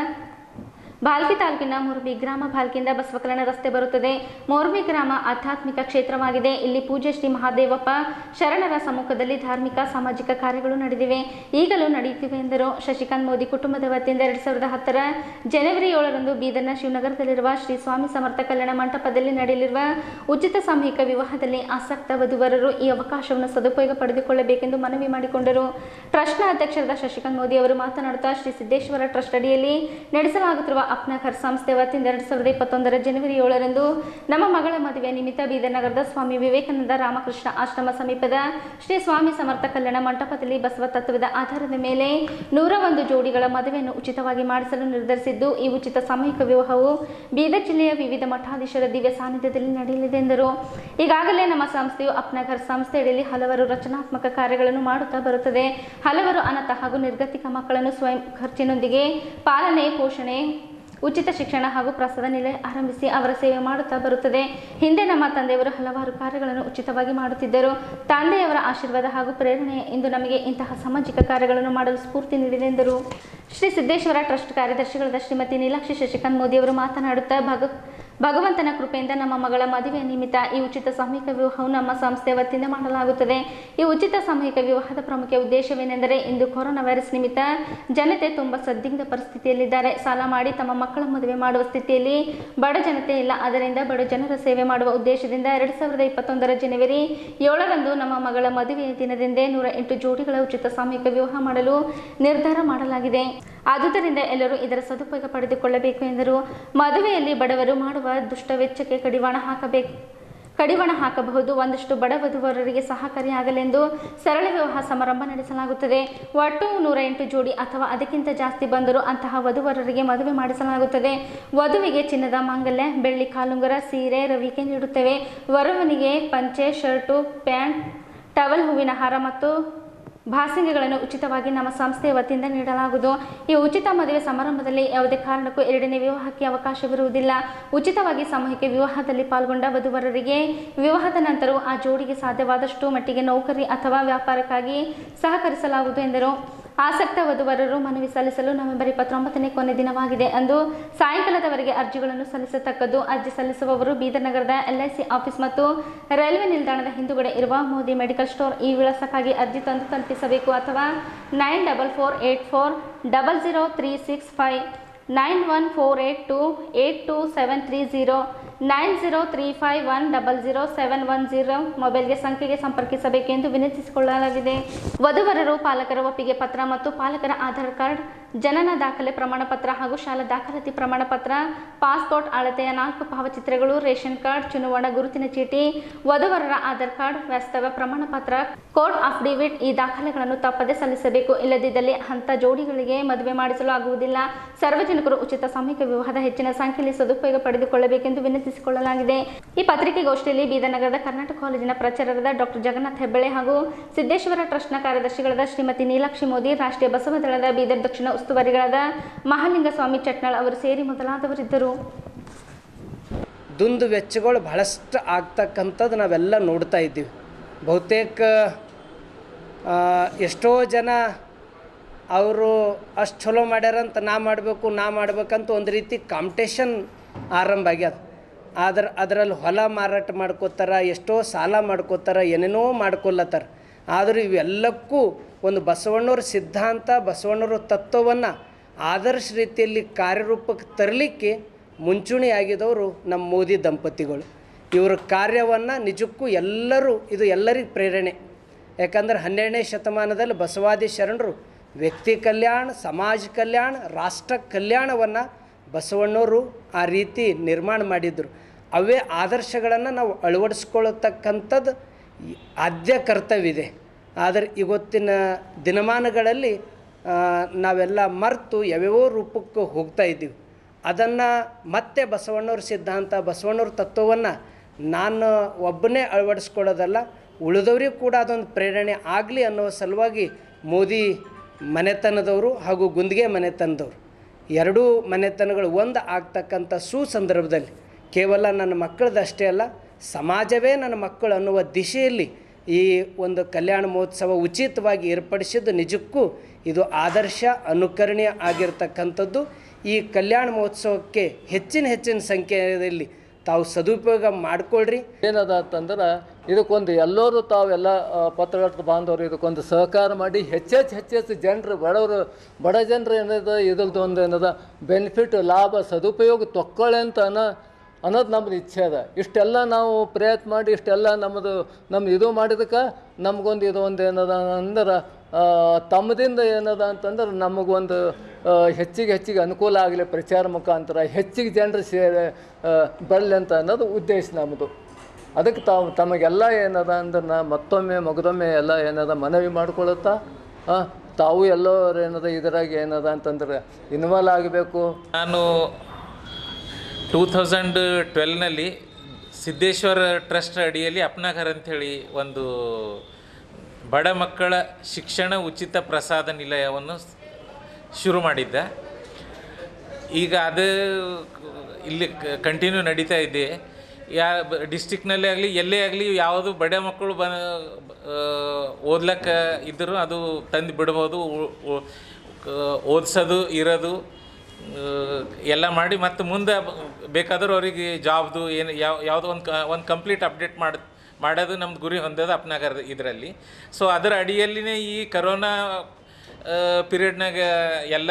ಭಾಲ್ಕಿ ತಾಲೂಕಿನ ಮೋರ್ಬಿ ಗ್ರಾಮ ಭಾಲ್ಕಿಯಿಂದ ಬಸವಕಲ್ಯಾಣ ರಸ್ತೆ ಬರುತ್ತದೆ ಮೋರ್ಬಿ ಗ್ರಾಮ ಆಧ್ಯಾತ್ಮಿಕ ಕ್ಷೇತ್ರವಾಗಿದೆ ಇಲ್ಲಿ ಪೂಜ್ಯ ಶ್ರೀ ಮಹಾದೇವಪ್ಪ ಶರಣರ ಸಮ್ಮುಖದಲ್ಲಿ ಧಾರ್ಮಿಕ ಸಾಮಾಜಿಕ ಕಾರ್ಯಗಳು ನಡೆದಿವೆ ಈಗಲೂ ನಡೆಯುತ್ತಿವೆ ಎಂದರು ಶಶಿಕಾಂತ್ ಮೋದಿ ಕುಟುಂಬದ ವತಿಯಿಂದ ಎರಡ್ ಸಾವಿರದ ಹತ್ತರ ಜನವರಿ ಏಳರಂದು ಬೀದರ್ನ ಶಿವನಗರದಲ್ಲಿರುವ ಶ್ರೀ ಸ್ವಾಮಿ ಸಮರ್ಥ ಕಲ್ಯಾಣ ಮಂಟಪದಲ್ಲಿ ನಡೆಯಲಿರುವ ಉಚಿತ ಸಾಮೂಹಿಕ ವಿವಾಹದಲ್ಲಿ ಆಸಕ್ತ ವಧುವರರು ಈ ಅವಕಾಶವನ್ನು ಸದುಪಯೋಗ ಪಡೆದುಕೊಳ್ಳಬೇಕೆಂದು ಮನವಿ ಮಾಡಿಕೊಂಡರು ಟ್ರಸ್ಟ್ನ ಅಧ್ಯಕ್ಷರಾದ ಶಶಿಕಾಂತ್ ಮೋದಿ ಅವರು ಮಾತನಾಡುತ್ತಾ ಶ್ರೀ ಸಿದ್ದೇಶ್ವರ ಟ್ರಸ್ಟ್ ಅಡಿಯಲ್ಲಿ ನಡೆಸಲಾಗುತ್ತಿರುವ ಅಪ್ನಾಘರ್ ಸಂಸ್ಥೆ ವತಿಯಿಂದ ಎರಡ್ ಸಾವಿರದ ಇಪ್ಪತ್ತೊಂದರ ಜನವರಿ ಏಳರಂದು ನಮ್ಮ ಮಗಳ ಮದುವೆ ನಿಮಿತ್ತ ಬೀದರ್ ನಗರದ ಸ್ವಾಮಿ ವಿವೇಕಾನಂದ ರಾಮಕೃಷ್ಣ ಆಶ್ರಮ ಸಮೀಪದ ಶ್ರೀ ಸ್ವಾಮಿ ಸಮರ್ಥ ಕಲ್ಯಾಣ ಮಂಟಪದಲ್ಲಿ ಬಸವ ತತ್ವದ ಆಧಾರದ ಮೇಲೆ ನೂರ ಒಂದು ಜೋಡಿಗಳ ಮದುವೆಯನ್ನು ಉಚಿತವಾಗಿ ಮಾಡಿಸಲು ನಿರ್ಧರಿಸಿದ್ದು ಈ ಉಚಿತ ಸಾಮೂಹಿಕ ವಿವಾಹವು ಬೀದರ್ ಜಿಲ್ಲೆಯ ವಿವಿಧ ಮಠಾಧೀಶರ ದಿವ್ಯ ಸಾನ್ನಿಧ್ಯದಲ್ಲಿ ನಡೆಯಲಿದೆ ಎಂದರು ಈಗಾಗಲೇ ನಮ್ಮ ಸಂಸ್ಥೆಯು ಅಪ್ನಾಘರ್ ಸಂಸ್ಥೆ ಅಡಿಯಲ್ಲಿ ಹಲವಾರು ರಚನಾತ್ಮಕ ಕಾರ್ಯಗಳನ್ನು ಮಾಡುತ್ತಾ ಬರುತ್ತದೆ ಹಲವಾರು ಅನಾಥ ಹಾಗೂ ನಿರ್ಗತಿಕ ಮಕ್ಕಳನ್ನು ಸ್ವಯಂ ಖರ್ಚಿನೊಂದಿಗೆ ಪಾಲನೆ ಪೋಷಣೆ ಉಚಿತ ಶಿಕ್ಷಣ ಹಾಗೂ ಪ್ರಸಾದ ನಿಲಯ ಆರಂಭಿಸಿ ಅವರ ಸೇವೆ ಮಾಡುತ್ತಾ ಬರುತ್ತದೆ ಹಿಂದೆ ನಮ್ಮ ತಂದೆಯವರು ಹಲವಾರು ಕಾರ್ಯಗಳನ್ನು ಉಚಿತವಾಗಿ ಮಾಡುತ್ತಿದ್ದರು ತಂದೆಯವರ ಆಶೀರ್ವಾದ ಹಾಗೂ ಪ್ರೇರಣೆ ಇಂದು ನಮಗೆ ಇಂತಹ ಸಾಮಾಜಿಕ ಕಾರ್ಯಗಳನ್ನು ಮಾಡಲು ಸ್ಫೂರ್ತಿ ನೀಡಿದೆ ಎಂದರು ಶ್ರೀ ಸಿದ್ದೇಶ್ವರ ಟ್ರಸ್ಟ್ ಕಾರ್ಯದರ್ಶಿಗಳಾದ ಶ್ರೀಮತಿ ನೀಲಾಕ್ಷಿ ಶಶಿಕಾಂತ್ ಮೋದಿ ಅವರು ಮಾತನಾಡುತ್ತಾ ಭಗ ಭಗವಂತನ ಕೃಪೆಯಿಂದ ನಮ್ಮ ಮಗಳ ಮದುವೆಯ ನಿಮಿತ್ತ ಈ ಉಚಿತ ಸಾಮೂಹಿಕ ವಿವಾಹವು ನಮ್ಮ ಸಂಸ್ಥೆಯ ವತಿಯಿಂದ ಮಾಡಲಾಗುತ್ತದೆ ಈ ಉಚಿತ ಸಾಮೂಹಿಕ ವಿವಾಹದ ಪ್ರಮುಖ ಉದ್ದೇಶವೇನೆಂದರೆ ಇಂದು ಕೊರೋನಾ ವೈರಸ್ ನಿಮಿತ್ತ ಜನತೆ ತುಂಬ ಸದ್ದಿಗ್ಧ ಪರಿಸ್ಥಿತಿಯಲ್ಲಿದ್ದಾರೆ ಸಾಲ ಮಾಡಿ ತಮ್ಮ ಮಕ್ಕಳ ಮದುವೆ ಮಾಡುವ ಸ್ಥಿತಿಯಲ್ಲಿ ಬಡ ಜನತೆ ಇಲ್ಲ ಅದರಿಂದ ಬಡ ಜನರ ಸೇವೆ ಮಾಡುವ ಉದ್ದೇಶದಿಂದ ಎರಡು ಸಾವಿರದ ಇಪ್ಪತ್ತೊಂದರ ಜನವರಿ ಏಳರಂದು ನಮ್ಮ ಮಗಳ ಮದುವೆಯ ದಿನದಿಂದೇ ನೂರ ಎಂಟು ಜೋಡಿಗಳ ಉಚಿತ ಸಾಮೂಹಿಕ ವಿವಾಹ ಮಾಡಲು ನಿರ್ಧಾರ ಮಾಡಲಾಗಿದೆ ಆದುದರಿಂದ ಎಲ್ಲರೂ ಇದರ ಸದುಪಯೋಗ ಪಡೆದುಕೊಳ್ಳಬೇಕು ಎಂದರು ಮದುವೆಯಲ್ಲಿ ಬಡವರು ಮಾಡುವ ದುಷ್ಟ ವೆಚ್ಚಕ್ಕೆ ಕಡಿವಾಣ ಹಾಕಬೇಕು ಕಡಿವಾಣ ಹಾಕಬಹುದು ಒಂದಷ್ಟು ಬಡ ವಧುವರರಿಗೆ ಸಹಕಾರಿಯಾಗಲೆಂದು ಸರಳ ವಿವಾಹ ಸಮಾರಂಭ ನಡೆಸಲಾಗುತ್ತದೆ ಒಟ್ಟು ನೂರ ಎಂಟು ಜೋಡಿ ಅಥವಾ ಅದಕ್ಕಿಂತ ಜಾಸ್ತಿ ಬಂದರೂ ಅಂತಹ ವಧುವರರಿಗೆ ಮದುವೆ ಮಾಡಿಸಲಾಗುತ್ತದೆ ವಧುವಿಗೆ ಚಿನ್ನದ ಮಾಂಗಲ್ಯ ಬೆಳ್ಳಿ ಕಾಲುಂಗರ ಸೀರೆ ರವಿಕೆ ನೀಡುತ್ತೇವೆ ವರವನಿಗೆ ಪಂಚೆ ಶರ್ಟು ಪ್ಯಾಂಟ್ ಟವಲ್ ಹೂವಿನ ಹಾರ ಮತ್ತು ಭಾಸಿಂಗೆಗಳನ್ನು ಉಚಿತವಾಗಿ ನಮ್ಮ ಸಂಸ್ಥೆಯ ವತಿಯಿಂದ ನೀಡಲಾಗುವುದು ಈ ಉಚಿತ ಮದುವೆ ಸಮಾರಂಭದಲ್ಲಿ ಯಾವುದೇ ಕಾರಣಕ್ಕೂ ಎರಡನೇ ವಿವಾಹಕ್ಕೆ ಅವಕಾಶವಿರುವುದಿಲ್ಲ ಉಚಿತವಾಗಿ ಸಾಮೂಹಿಕ ವಿವಾಹದಲ್ಲಿ ಪಾಲ್ಗೊಂಡ ವಧುವರರಿಗೆ ವಿವಾಹದ ನಂತರವೂ ಆ ಜೋಡಿಗೆ ಸಾಧ್ಯವಾದಷ್ಟು ಮಟ್ಟಿಗೆ ನೌಕರಿ ಅಥವಾ ವ್ಯಾಪಾರಕ್ಕಾಗಿ ಸಹಕರಿಸಲಾಗುವುದು ಎಂದರು ಆಸಕ್ತ ವಧುವರರು ಮನವಿ ಸಲ್ಲಿಸಲು ನವೆಂಬರ್ ಇಪ್ಪತ್ತೊಂಬತ್ತನೇ ಕೊನೆ ದಿನವಾಗಿದೆ ಅಂದು ಸಾಯಂಕಾಲದವರೆಗೆ ಅರ್ಜಿಗಳನ್ನು ಸಲ್ಲಿಸತಕ್ಕದ್ದು ಅರ್ಜಿ ಸಲ್ಲಿಸುವವರು ಬೀದರ್ ನಗರದ ಎಲ್ಐಸಿ ಆಫೀಸ್ ಮತ್ತು ರೈಲ್ವೆ ನಿಲ್ದಾಣದ ಹಿಂದುಗಡೆ ಇರುವ ಮೋದಿ ಮೆಡಿಕಲ್ ಸ್ಟೋರ್ ಈ ವಿಳಾಸಕ್ಕಾಗಿ ಅರ್ಜಿ ತಂದು ತಲುಪಿಸಬೇಕು ಅಥವಾ nine double four eight four double zero three six five nine one four eight two eight two seven three zero nine zero three five one double zero seven one zero ಮೊಬೈಲ್ಗೆ ಸಂಖ್ಯೆಗೆ ಸಂಪರ್ಕಿಸಬೇಕೆಂದು ವಿನಂತಿಸಿಕೊಳ್ಳಲಾಗಿದೆ ವಧುವರರು ಪಾಲಕರ ಒಪ್ಪಿಗೆ ಪತ್ರ ಮತ್ತು ಪಾಲಕರ ಆಧಾರ್ ಕಾರ್ಡ್ ಜನನ ದಾಖಲೆ ಪ್ರಮಾಣ ಪತ್ರ ಹಾಗೂ ಶಾಲಾ ದಾಖಲಾತಿ ಪ್ರಮಾಣ ಪತ್ರ ಪಾಸ್ಪೋರ್ಟ್ ಅಳತೆಯ ನಾಲ್ಕು ಭಾವಚಿತ್ರಗಳು ರೇಷನ್ ಕಾರ್ಡ್ ಚುನಾವಣಾ ಗುರುತಿನ ಚೀಟಿ ವಧುವರರ ಆಧಾರ್ ಕಾರ್ಡ್ ವಾಸ್ತವ್ಯ ಪ್ರಮಾಣ ಪತ್ರ ಕೋರ್ಟ್ ಅಫಿಡವಿಟ್ ಈ ದಾಖಲೆಗಳನ್ನು ತಪ್ಪದೆ ಸಲ್ಲಿಸಬೇಕು ಇಲ್ಲದಿದ್ದಲ್ಲಿ ಅಂಥ ಜೋಡಿಗಳಿಗೆ ಮದುವೆ ಮಾಡಿಸಲು ಆಗುವುದಿಲ್ಲ ಸಾರ್ವಜನಿಕರು ಉಚಿತ ಸಾಮೂಹಿಕ ವಿವಾಹದ ಹೆಚ್ಚಿನ ಸಂಖ್ಯೆಯಲ್ಲಿ ಸದುಪಯೋಗ ಪಡೆದುಕೊಳ್ಳಬೇಕೆಂದು ವಿನಂತಿಸಿಕೊಳ್ಳಲಾಗಿದೆ ಈ ಪತ್ರಿಕೆಗೋಷ್ಠಿಯಲ್ಲಿ ಬೀದರ್ ನಗರದ ಕರ್ನಾಟಕ ಕಾಲೇಜಿನ ಪ್ರಚಾರಕರಾದ ಡಾಕ್ಟರ್ ಜಗನ್ನಾಥ್ ಹೆಬ್ಬಳೆ ಹಾಗೂ ಸಿದ್ದೇಶ್ವರ ಟ್ರಸ್ಟ್ನ ಕಾರ್ಯದರ್ಶಿಗಳಾದ ಶ್ರೀಮತಿ ನೀಲಾಕ್ಷಿ ಮೋದಿ ರಾಷ್ಟ್ರೀಯ ಬಸವ ದಳದ ಬೀದರ್ ದಕ್ಷಿಣ ಉಸ್ತುವಾರಿಗಳಾದ ಮಹಾಲಿಂಗಸ್ವಾಮಿ ಚಟ್ನಾಳ್ ಅವರು ಸೇರಿ ಮೊದಲಾದವರಿದ್ದರು ದುಂದು ವೆಚ್ಚಗಳು ಬಹಳಷ್ಟು ಆಗ್ತಕ್ಕಂಥದ್ದು ನಾವೆಲ್ಲ ನೋಡ್ತಾ ಇದ್ದೀವಿ ಬಹುತೇಕ ಆ, ಎಷ್ಟೋ ಜನ ಅವರು ಅಷ್ಟು ಚಲೋ ಮಾಡ್ಯಾರಂತ ನಾ ಮಾಡಬೇಕು ನಾ ಮಾಡ್ಬೇಕಂತ ಒಂದು ರೀತಿ ಕಾಂಪಿಟೇಷನ್ ಆರಂಭ ಆಗ್ಯದ ಆದ್ರೆ ಅದರಲ್ಲಿ ಹೊಲ ಮಾರಾಟ ಮಾಡ್ಕೋತಾರ ಎಷ್ಟೋ ಸಾಲ ಮಾಡ್ಕೋತಾರ ಏನೇನೋ ಮಾಡ್ಕೊಲ್ಲತ್ತಾರ ಆದರೂ ಇವೆಲ್ಲಕ್ಕೂ ಒಂದು ಬಸವಣ್ಣವ್ರ ಸಿದ್ಧಾಂತ ಬಸವಣ್ಣವ್ರ ತತ್ವವನ್ನು ಆದರ್ಶ ರೀತಿಯಲ್ಲಿ ಕಾರ್ಯರೂಪಕ್ಕೆ ತರಲಿಕ್ಕೆ ಮುಂಚೂಣಿ ಆಗಿದವರು ನಮ್ಮ ಮೋದಿ ದಂಪತಿಗಳು ಇವರ ಕಾರ್ಯವನ್ನು ನಿಜಕ್ಕೂ ಎಲ್ಲರೂ ಇದು ಎಲ್ಲರಿಗೂ ಪ್ರೇರಣೆ ಯಾಕಂದ್ರೆ ಹನ್ನೆರಡನೇ ಶತಮಾನದಲ್ಲಿ ಬಸವಾದಿ ಶರಣರು ವ್ಯಕ್ತಿ ಕಲ್ಯಾಣ ಸಮಾಜ ಕಲ್ಯಾಣ ರಾಷ್ಟ್ರ ಕಲ್ಯಾಣವನ್ನು ಬಸವಣ್ಣವರು ಆ ರೀತಿ ನಿರ್ಮಾಣ ಮಾಡಿದ್ರು ಅವೇ ಆದರ್ಶಗಳನ್ನು ನಾವು ಅಳವಡಿಸ್ಕೊಳ್ತಕ್ಕಂಥದ್ದು ಈ ಆದ್ಯ ಕರ್ತವ್ಯ ಇದೆ ಆದರೆ ಇವತ್ತಿನ ದಿನಮಾನಗಳಲ್ಲಿ ಆ, ನಾವೆಲ್ಲ ಮರೆತು ಯಾವ್ಯಾವ ರೂಪಕ್ಕೆ ಹೋಗ್ತಾ ಇದ್ದೀವಿ ಅದನ್ನು ಮತ್ತೆ ಬಸವಣ್ಣವ್ರ ಸಿದ್ಧಾಂತ ಬಸವಣ್ಣವ್ರ ತತ್ವವನ್ನು ನಾನು ಒಬ್ಬನೇ ಅಳವಡಿಸ್ಕೊಳ್ಳೋದಲ್ಲ ಉಳಿದವ್ರಿಗೂ ಕೂಡ ಅದೊಂದು ಪ್ರೇರಣೆ ಆಗಲಿ ಅನ್ನೋ ಸಲುವಾಗಿ ಮೋದಿ ಮನೆತನದವರು ಹಾಗೂ ಗುಂದಿಗೆ ಮನೆತನದವರು ಎರಡೂ ಮನೆತನಗಳು ಒಂದು ಆಗ್ತಕ್ಕಂಥ ಸುಸಂದರ್ಭದಲ್ಲಿ ಕೇವಲ ನನ್ನ ಮಕ್ಕಳದಷ್ಟೇ ಅಲ್ಲ ಸಮಾಜವೇ ನನ್ನ ಮಕ್ಕಳು ಅನ್ನುವ ದಿಶೆಯಲ್ಲಿ ಈ ಒಂದು ಕಲ್ಯಾಣ ಮಹೋತ್ಸವ ಉಚಿತವಾಗಿ ಏರ್ಪಡಿಸಿದ್ದು ನಿಜಕ್ಕೂ ಇದು ಆದರ್ಶ ಅನುಕರಣೀಯ ಆಗಿರ್ತಕ್ಕಂಥದ್ದು ಈ ಕಲ್ಯಾಣ ಮಹೋತ್ಸವಕ್ಕೆ ಹೆಚ್ಚಿನ ಹೆಚ್ಚಿನ ಸಂಖ್ಯೆಯಲ್ಲಿ ತಾವು ಸದುಪಯೋಗ ಮಾಡಿಕೊಳ್ಳ್ರಿ ಏನದ ಅಂತಂದ್ರೆ ಇದಕ್ಕೊಂದು ಎಲ್ಲರೂ ತಾವೆಲ್ಲ ಆ, ಪತ್ರಕರ್ತರ ಬಾಂಧವರು ಇದಕ್ಕೊಂದು ಸಹಕಾರ ಮಾಡಿ ಹೆಚ್ಚೆಚ್ಚು ಹೆಚ್ಚೆಚ್ಚು ಜನರು ಬಡವರು ಬಡ ಜನರು ಏನದ ಇದ್ರದ್ದು ಒಂದು ಏನದ ಬೆನಿಫಿಟ್ ಲಾಭ ಸದುಪಯೋಗ ತೊಕ್ಕೊಳ್ಳಿ ಅಂತ ಅನ್ನೋ ಅನ್ನೋದು ನಮ್ಮದು ಇಚ್ಛೆ ಅದ ಇಷ್ಟೆಲ್ಲ ನಾವು ಪ್ರಯತ್ನ ಮಾಡಿ ಇಷ್ಟೆಲ್ಲ ನಮ್ಮದು ನಮ್ಮ ಇದು ಮಾಡಿದಕ್ಕೆ ನಮಗೊಂದು ಇದು ಒಂದು ಏನದ ಅಂದ್ರೆ ಆ, ತಮ್ಮದಿಂದ ಏನದ ಅಂತಂದ್ರೆ ನಮಗೊಂದು ಆ, ಹೆಚ್ಚಿಗೆ ಹೆಚ್ಚಿಗೆ ಅನುಕೂಲ ಆಗಲಿ ಪ್ರಚಾರ ಮುಖಾಂತರ ಹೆಚ್ಚಿಗೆ ಜನರು ಸೇರಿ ಆ, ಬರಲಿ ಅಂತ ಅನ್ನೋದು ಉದ್ದೇಶ ನಮ್ಮದು ಅದಕ್ಕೆ ತಾವು ತಮಗೆಲ್ಲ ಏನದ ಅಂದ್ರೆ ನಾ ಮತ್ತೊಮ್ಮೆ ಮಗದೊಮ್ಮೆ ಎಲ್ಲ ಏನದ ಮನವಿ ಮಾಡ್ಕೊಳುತ್ತಾ ಆ, ತಾವು ಎಲ್ಲರೂ ಏನದ ಇದರಾಗ ಏನದ ಅಂತಂದ್ರೆ ಇನ್ವಾಲ್ವ್ ಆಗಬೇಕು ನಾನು ಟೂ ತೌಸಂಡ್ ಟ್ವೆಲ್ನಲ್ಲಿ ಸಿದ್ದೇಶ್ವರ ಟ್ರಸ್ಟ್ ಅಡಿಯಲ್ಲಿ ಅಪ್ನಾಘರ್ ಅಂಥೇಳಿ ಒಂದು ಬಡ ಮಕ್ಕಳ ಶಿಕ್ಷಣ ಉಚಿತ ಪ್ರಸಾದ ನಿಲಯವನ್ನು ಸ್- ಶುರು ಮಾಡಿದ್ದ ಈಗ ಅದು ಇಲ್ಲಿ ಕಂಟಿನ್ಯೂ ನಡೀತಾ ಇದೆ ಯಾ ಡಿಸ್ಟಿಕ್ನಲ್ಲೇ ಆಗಲಿ ಎಲ್ಲೇ ಆಗಲಿ ಯಾವುದು ಬಡ ಮಕ್ಕಳು ಬ ಓದ್ಲಕ್ಕ ಇದ್ದರೂ ಅದು ತಂದು ಬಿಡ್ಬೋದು ಉ- ಉ- ಕ- ಓದಿಸೋದು ಇರೋದು ಆ, ಎಲ್ಲ ಮಾಡಿ ಮತ್ತು ಮುಂದೆ ಬೇಕಾದರೂ ಅವರಿಗೆ ಜಾಬ್ದು ಏನು ಯಾವ ಯಾವುದೋ ಒಂದು ಕ ಒಂದು ಕಂಪ್ಲೀಟ್ ಅಪ್ಡೇಟ್ ಮಾಡಿ ಮಾಡೋದು ನಮ್ದು ಗುರಿ ಹೊಂದೋದು ಅಪ್ನಾಗರ್ ಇದರಲ್ಲಿ ಸೊ ಅದರ ಅಡಿಯಲ್ಲಿನೇ ಈ ಕರೋನಾ ಪೀರಿಯಡ್ನಾಗ ಎಲ್ಲ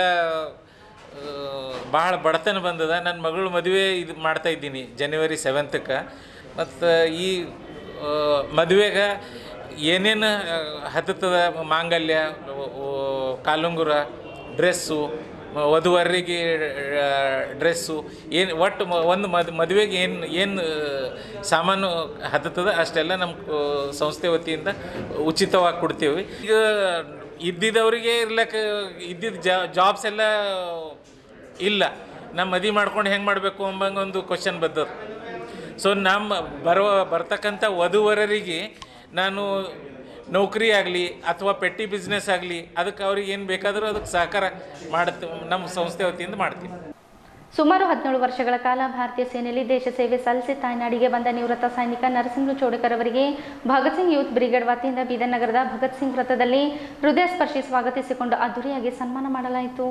ಭಾಳ ಬಡತನ ಬಂದದ ನನ್ನ ಮಗಳು ಮದುವೆ ಇದು ಮಾಡ್ತಾ ಇದ್ದೀನಿ ಜನವರಿ ಸೆವೆಂತಕ್ಕೆ ಮತ್ತು ಈ ಮದುವೆಗೆ ಏನೇನು ಹತ್ತದ ಮಾಂಗಲ್ಯ ಆ, ಕಾಲುಂಗುರ ಡ್ರೆಸ್ಸು ವಧುವರರಿಗೆ ಡ್ರೆಸ್ಸು ಏನು ಒಟ್ಟು ಮ- ಒಂದು ಮದ್ ಮದುವೆಗೆ ಏನು ಏನು ಸಾಮಾನು ಹತ್ತದ ಅಷ್ಟೆಲ್ಲ ನಮ್ಮ ಆ, ಸಂಸ್ಥೆ ವತಿಯಿಂದ ಉಚಿತವಾಗಿ ಕೊಡ್ತೀವಿ ಈಗ ಇದ್ದಿದ್ದವರಿಗೆ ಇರ್ಲಕ್ಕ ಇದ್ದಿದ್ದ ಜಾಬ್ಸ್ ಎಲ್ಲ ಇಲ್ಲ ನಮ್ಮ ಮದುವೆ ಮಾಡ್ಕೊಂಡು ಹೆಂಗೆ ಮಾಡಬೇಕು ಅಂಬಂಗೆ ಒಂದು ಕ್ವಶನ್ ಬದ್ದದು ಸೊ ನಮ್ಮ ಬರುವ ಬರ್ತಕ್ಕಂಥ ವಧುವರರಿಗೆ ನಾನು ನೌಕರಿ ಆಗಲಿ ಅಥವಾ ಪೆಟ್ಟಿ ಬಿಸ್ನೆಸ್ ಆಗಲಿ ಅದಕ್ಕೆ ಅವ್ರಿಗೆ ಏನು ಬೇಕಾದರೂ ಅದಕ್ಕೆ ಸಹಕಾರ ಮಾಡುತ್ತೆ ನಮ್ಮ ಸಂಸ್ಥೆ ವತಿಯಿಂದ ಮಾಡ್ತೀವಿ ಸುಮಾರು ಹದಿನೇಳು ವರ್ಷಗಳ ಕಾಲ ಭಾರತೀಯ ಸೇನೆಯಲ್ಲಿ ದೇಶ ಸೇವೆ ಸಲ್ಲಿಸಿ ತಾಯ್ನಾಡಿಗೆ ಬಂದ ನಿವೃತ್ತ ಸೈನಿಕ ನರಸಿಂಹ ಚೋಡಕರ್ ಅವರಿಗೆ ಭಗತ್ ಸಿಂಗ್ ಯೂತ್ ಬ್ರಿಗೇಡ್ ವತಿಯಿಂದ ಬೀದರ್ ನಗರದ ಭಗತ್ ಸಿಂಗ್ ವೃತ್ತದಲ್ಲಿ ಹೃದಯ ಸ್ಪರ್ಶಿ ಸ್ವಾಗತಿಸಿಕೊಂಡು ಅದ್ದೂರಿಯಾಗಿ ಸನ್ಮಾನ ಮಾಡಲಾಯಿತು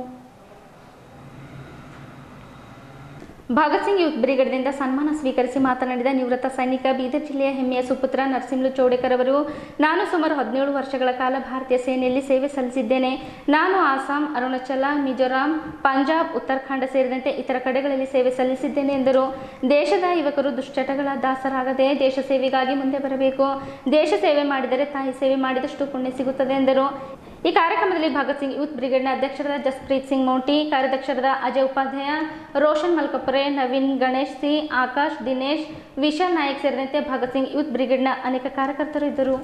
ಭಗತ್ ಸಿಂಗ್ ಯೂತ್ ಬ್ರಿಗೇಡ್ನಿಂದ ಸನ್ಮಾನ ಸ್ವೀಕರಿಸಿ ಮಾತನಾಡಿದ ನಿವೃತ್ತ ಸೈನಿಕ ಬೀದರ್ ಜಿಲ್ಲೆಯ ಹೆಮ್ಮೆಯ ಸುಪುತ್ರ ನರಸಿಂಹಲು ಚೌಡೇಕರ್ ಅವರು ನಾನು ಸುಮಾರು ಹದಿನೇಳು ವರ್ಷಗಳ ಕಾಲ ಭಾರತೀಯ ಸೇನೆಯಲ್ಲಿ ಸೇವೆ ಸಲ್ಲಿಸಿದ್ದೇನೆ ನಾನು ಆಸಾಂ ಅರುಣಾಚಲ ಮಿಜೋರಾಂ ಪಂಜಾಬ್ ಉತ್ತರಾಖಂಡ ಸೇರಿದಂತೆ ಇತರ ಕಡೆಗಳಲ್ಲಿ ಸೇವೆ ಸಲ್ಲಿಸಿದ್ದೇನೆ ಎಂದರು ದೇಶದ ಯುವಕರು ದುಶ್ಚಟಗಳ ದಾಸರಾಗದೆ ದೇಶ ಸೇವೆಗಾಗಿ ಮುಂದೆ ಬರಬೇಕು ದೇಶ ಸೇವೆ ಮಾಡಿದರೆ ತಾಯಿ ಸೇವೆ ಮಾಡಿದಷ್ಟು ಪುಣ್ಯ ಸಿಗುತ್ತದೆ ಎಂದರು ಈ ಕಾರ್ಯಕ್ರಮದಲ್ಲಿ ಭಗತ್ ಸಿಂಗ್ ಯೂತ್ ಬ್ರಿಗೇಡ್ನ ಅಧ್ಯಕ್ಷರಾದ ಜಸ್ಪ್ರೀತ್ ಸಿಂಗ್ ಮೌಂಟಿ ಕಾರ್ಯಾಧ್ಯಕ್ಷರಾದ ಅಜಯ್ ಉಪಾಧ್ಯಾಯ ರೋಷನ್ ಮಲ್ಕಪುರೆ ನವೀನ್ ಗಣೇಶ್ ಸಿ ಆಕಾಶ್ ದಿನೇಶ್ ವಿಶಾಲ್ ನಾಯಕ್ ಸೇರಿದಂತೆ ಭಗತ್ ಸಿಂಗ್ ಯೂತ್ ಬ್ರಿಗೇಡ್ನ ಅನೇಕ ಕಾರ್ಯಕರ್ತರು ಇದ್ದರು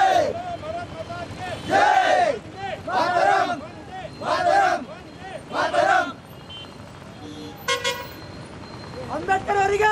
ಮಾತರಂ ಮಾತರಂ ಮಾತರಂ ಅಂಬೇಡ್ಕರ್ ಅವರಿಗೆ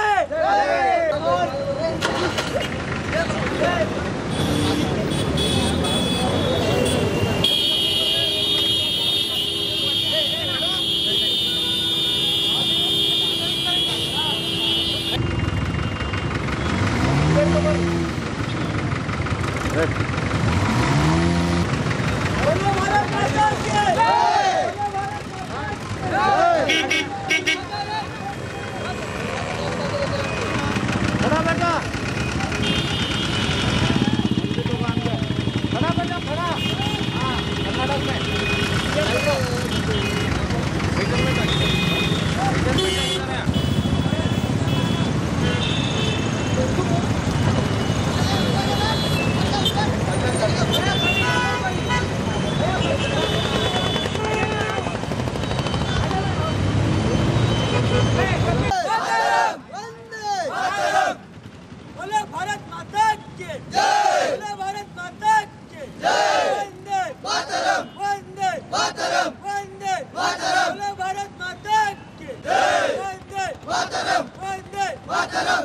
बोले भारत माता की जय बोले भारत माता की जय वंदे मातरम वंदे मातरम वंदे मातरम बोले भारत माता की जय वंदे मातरम वंदे मातरम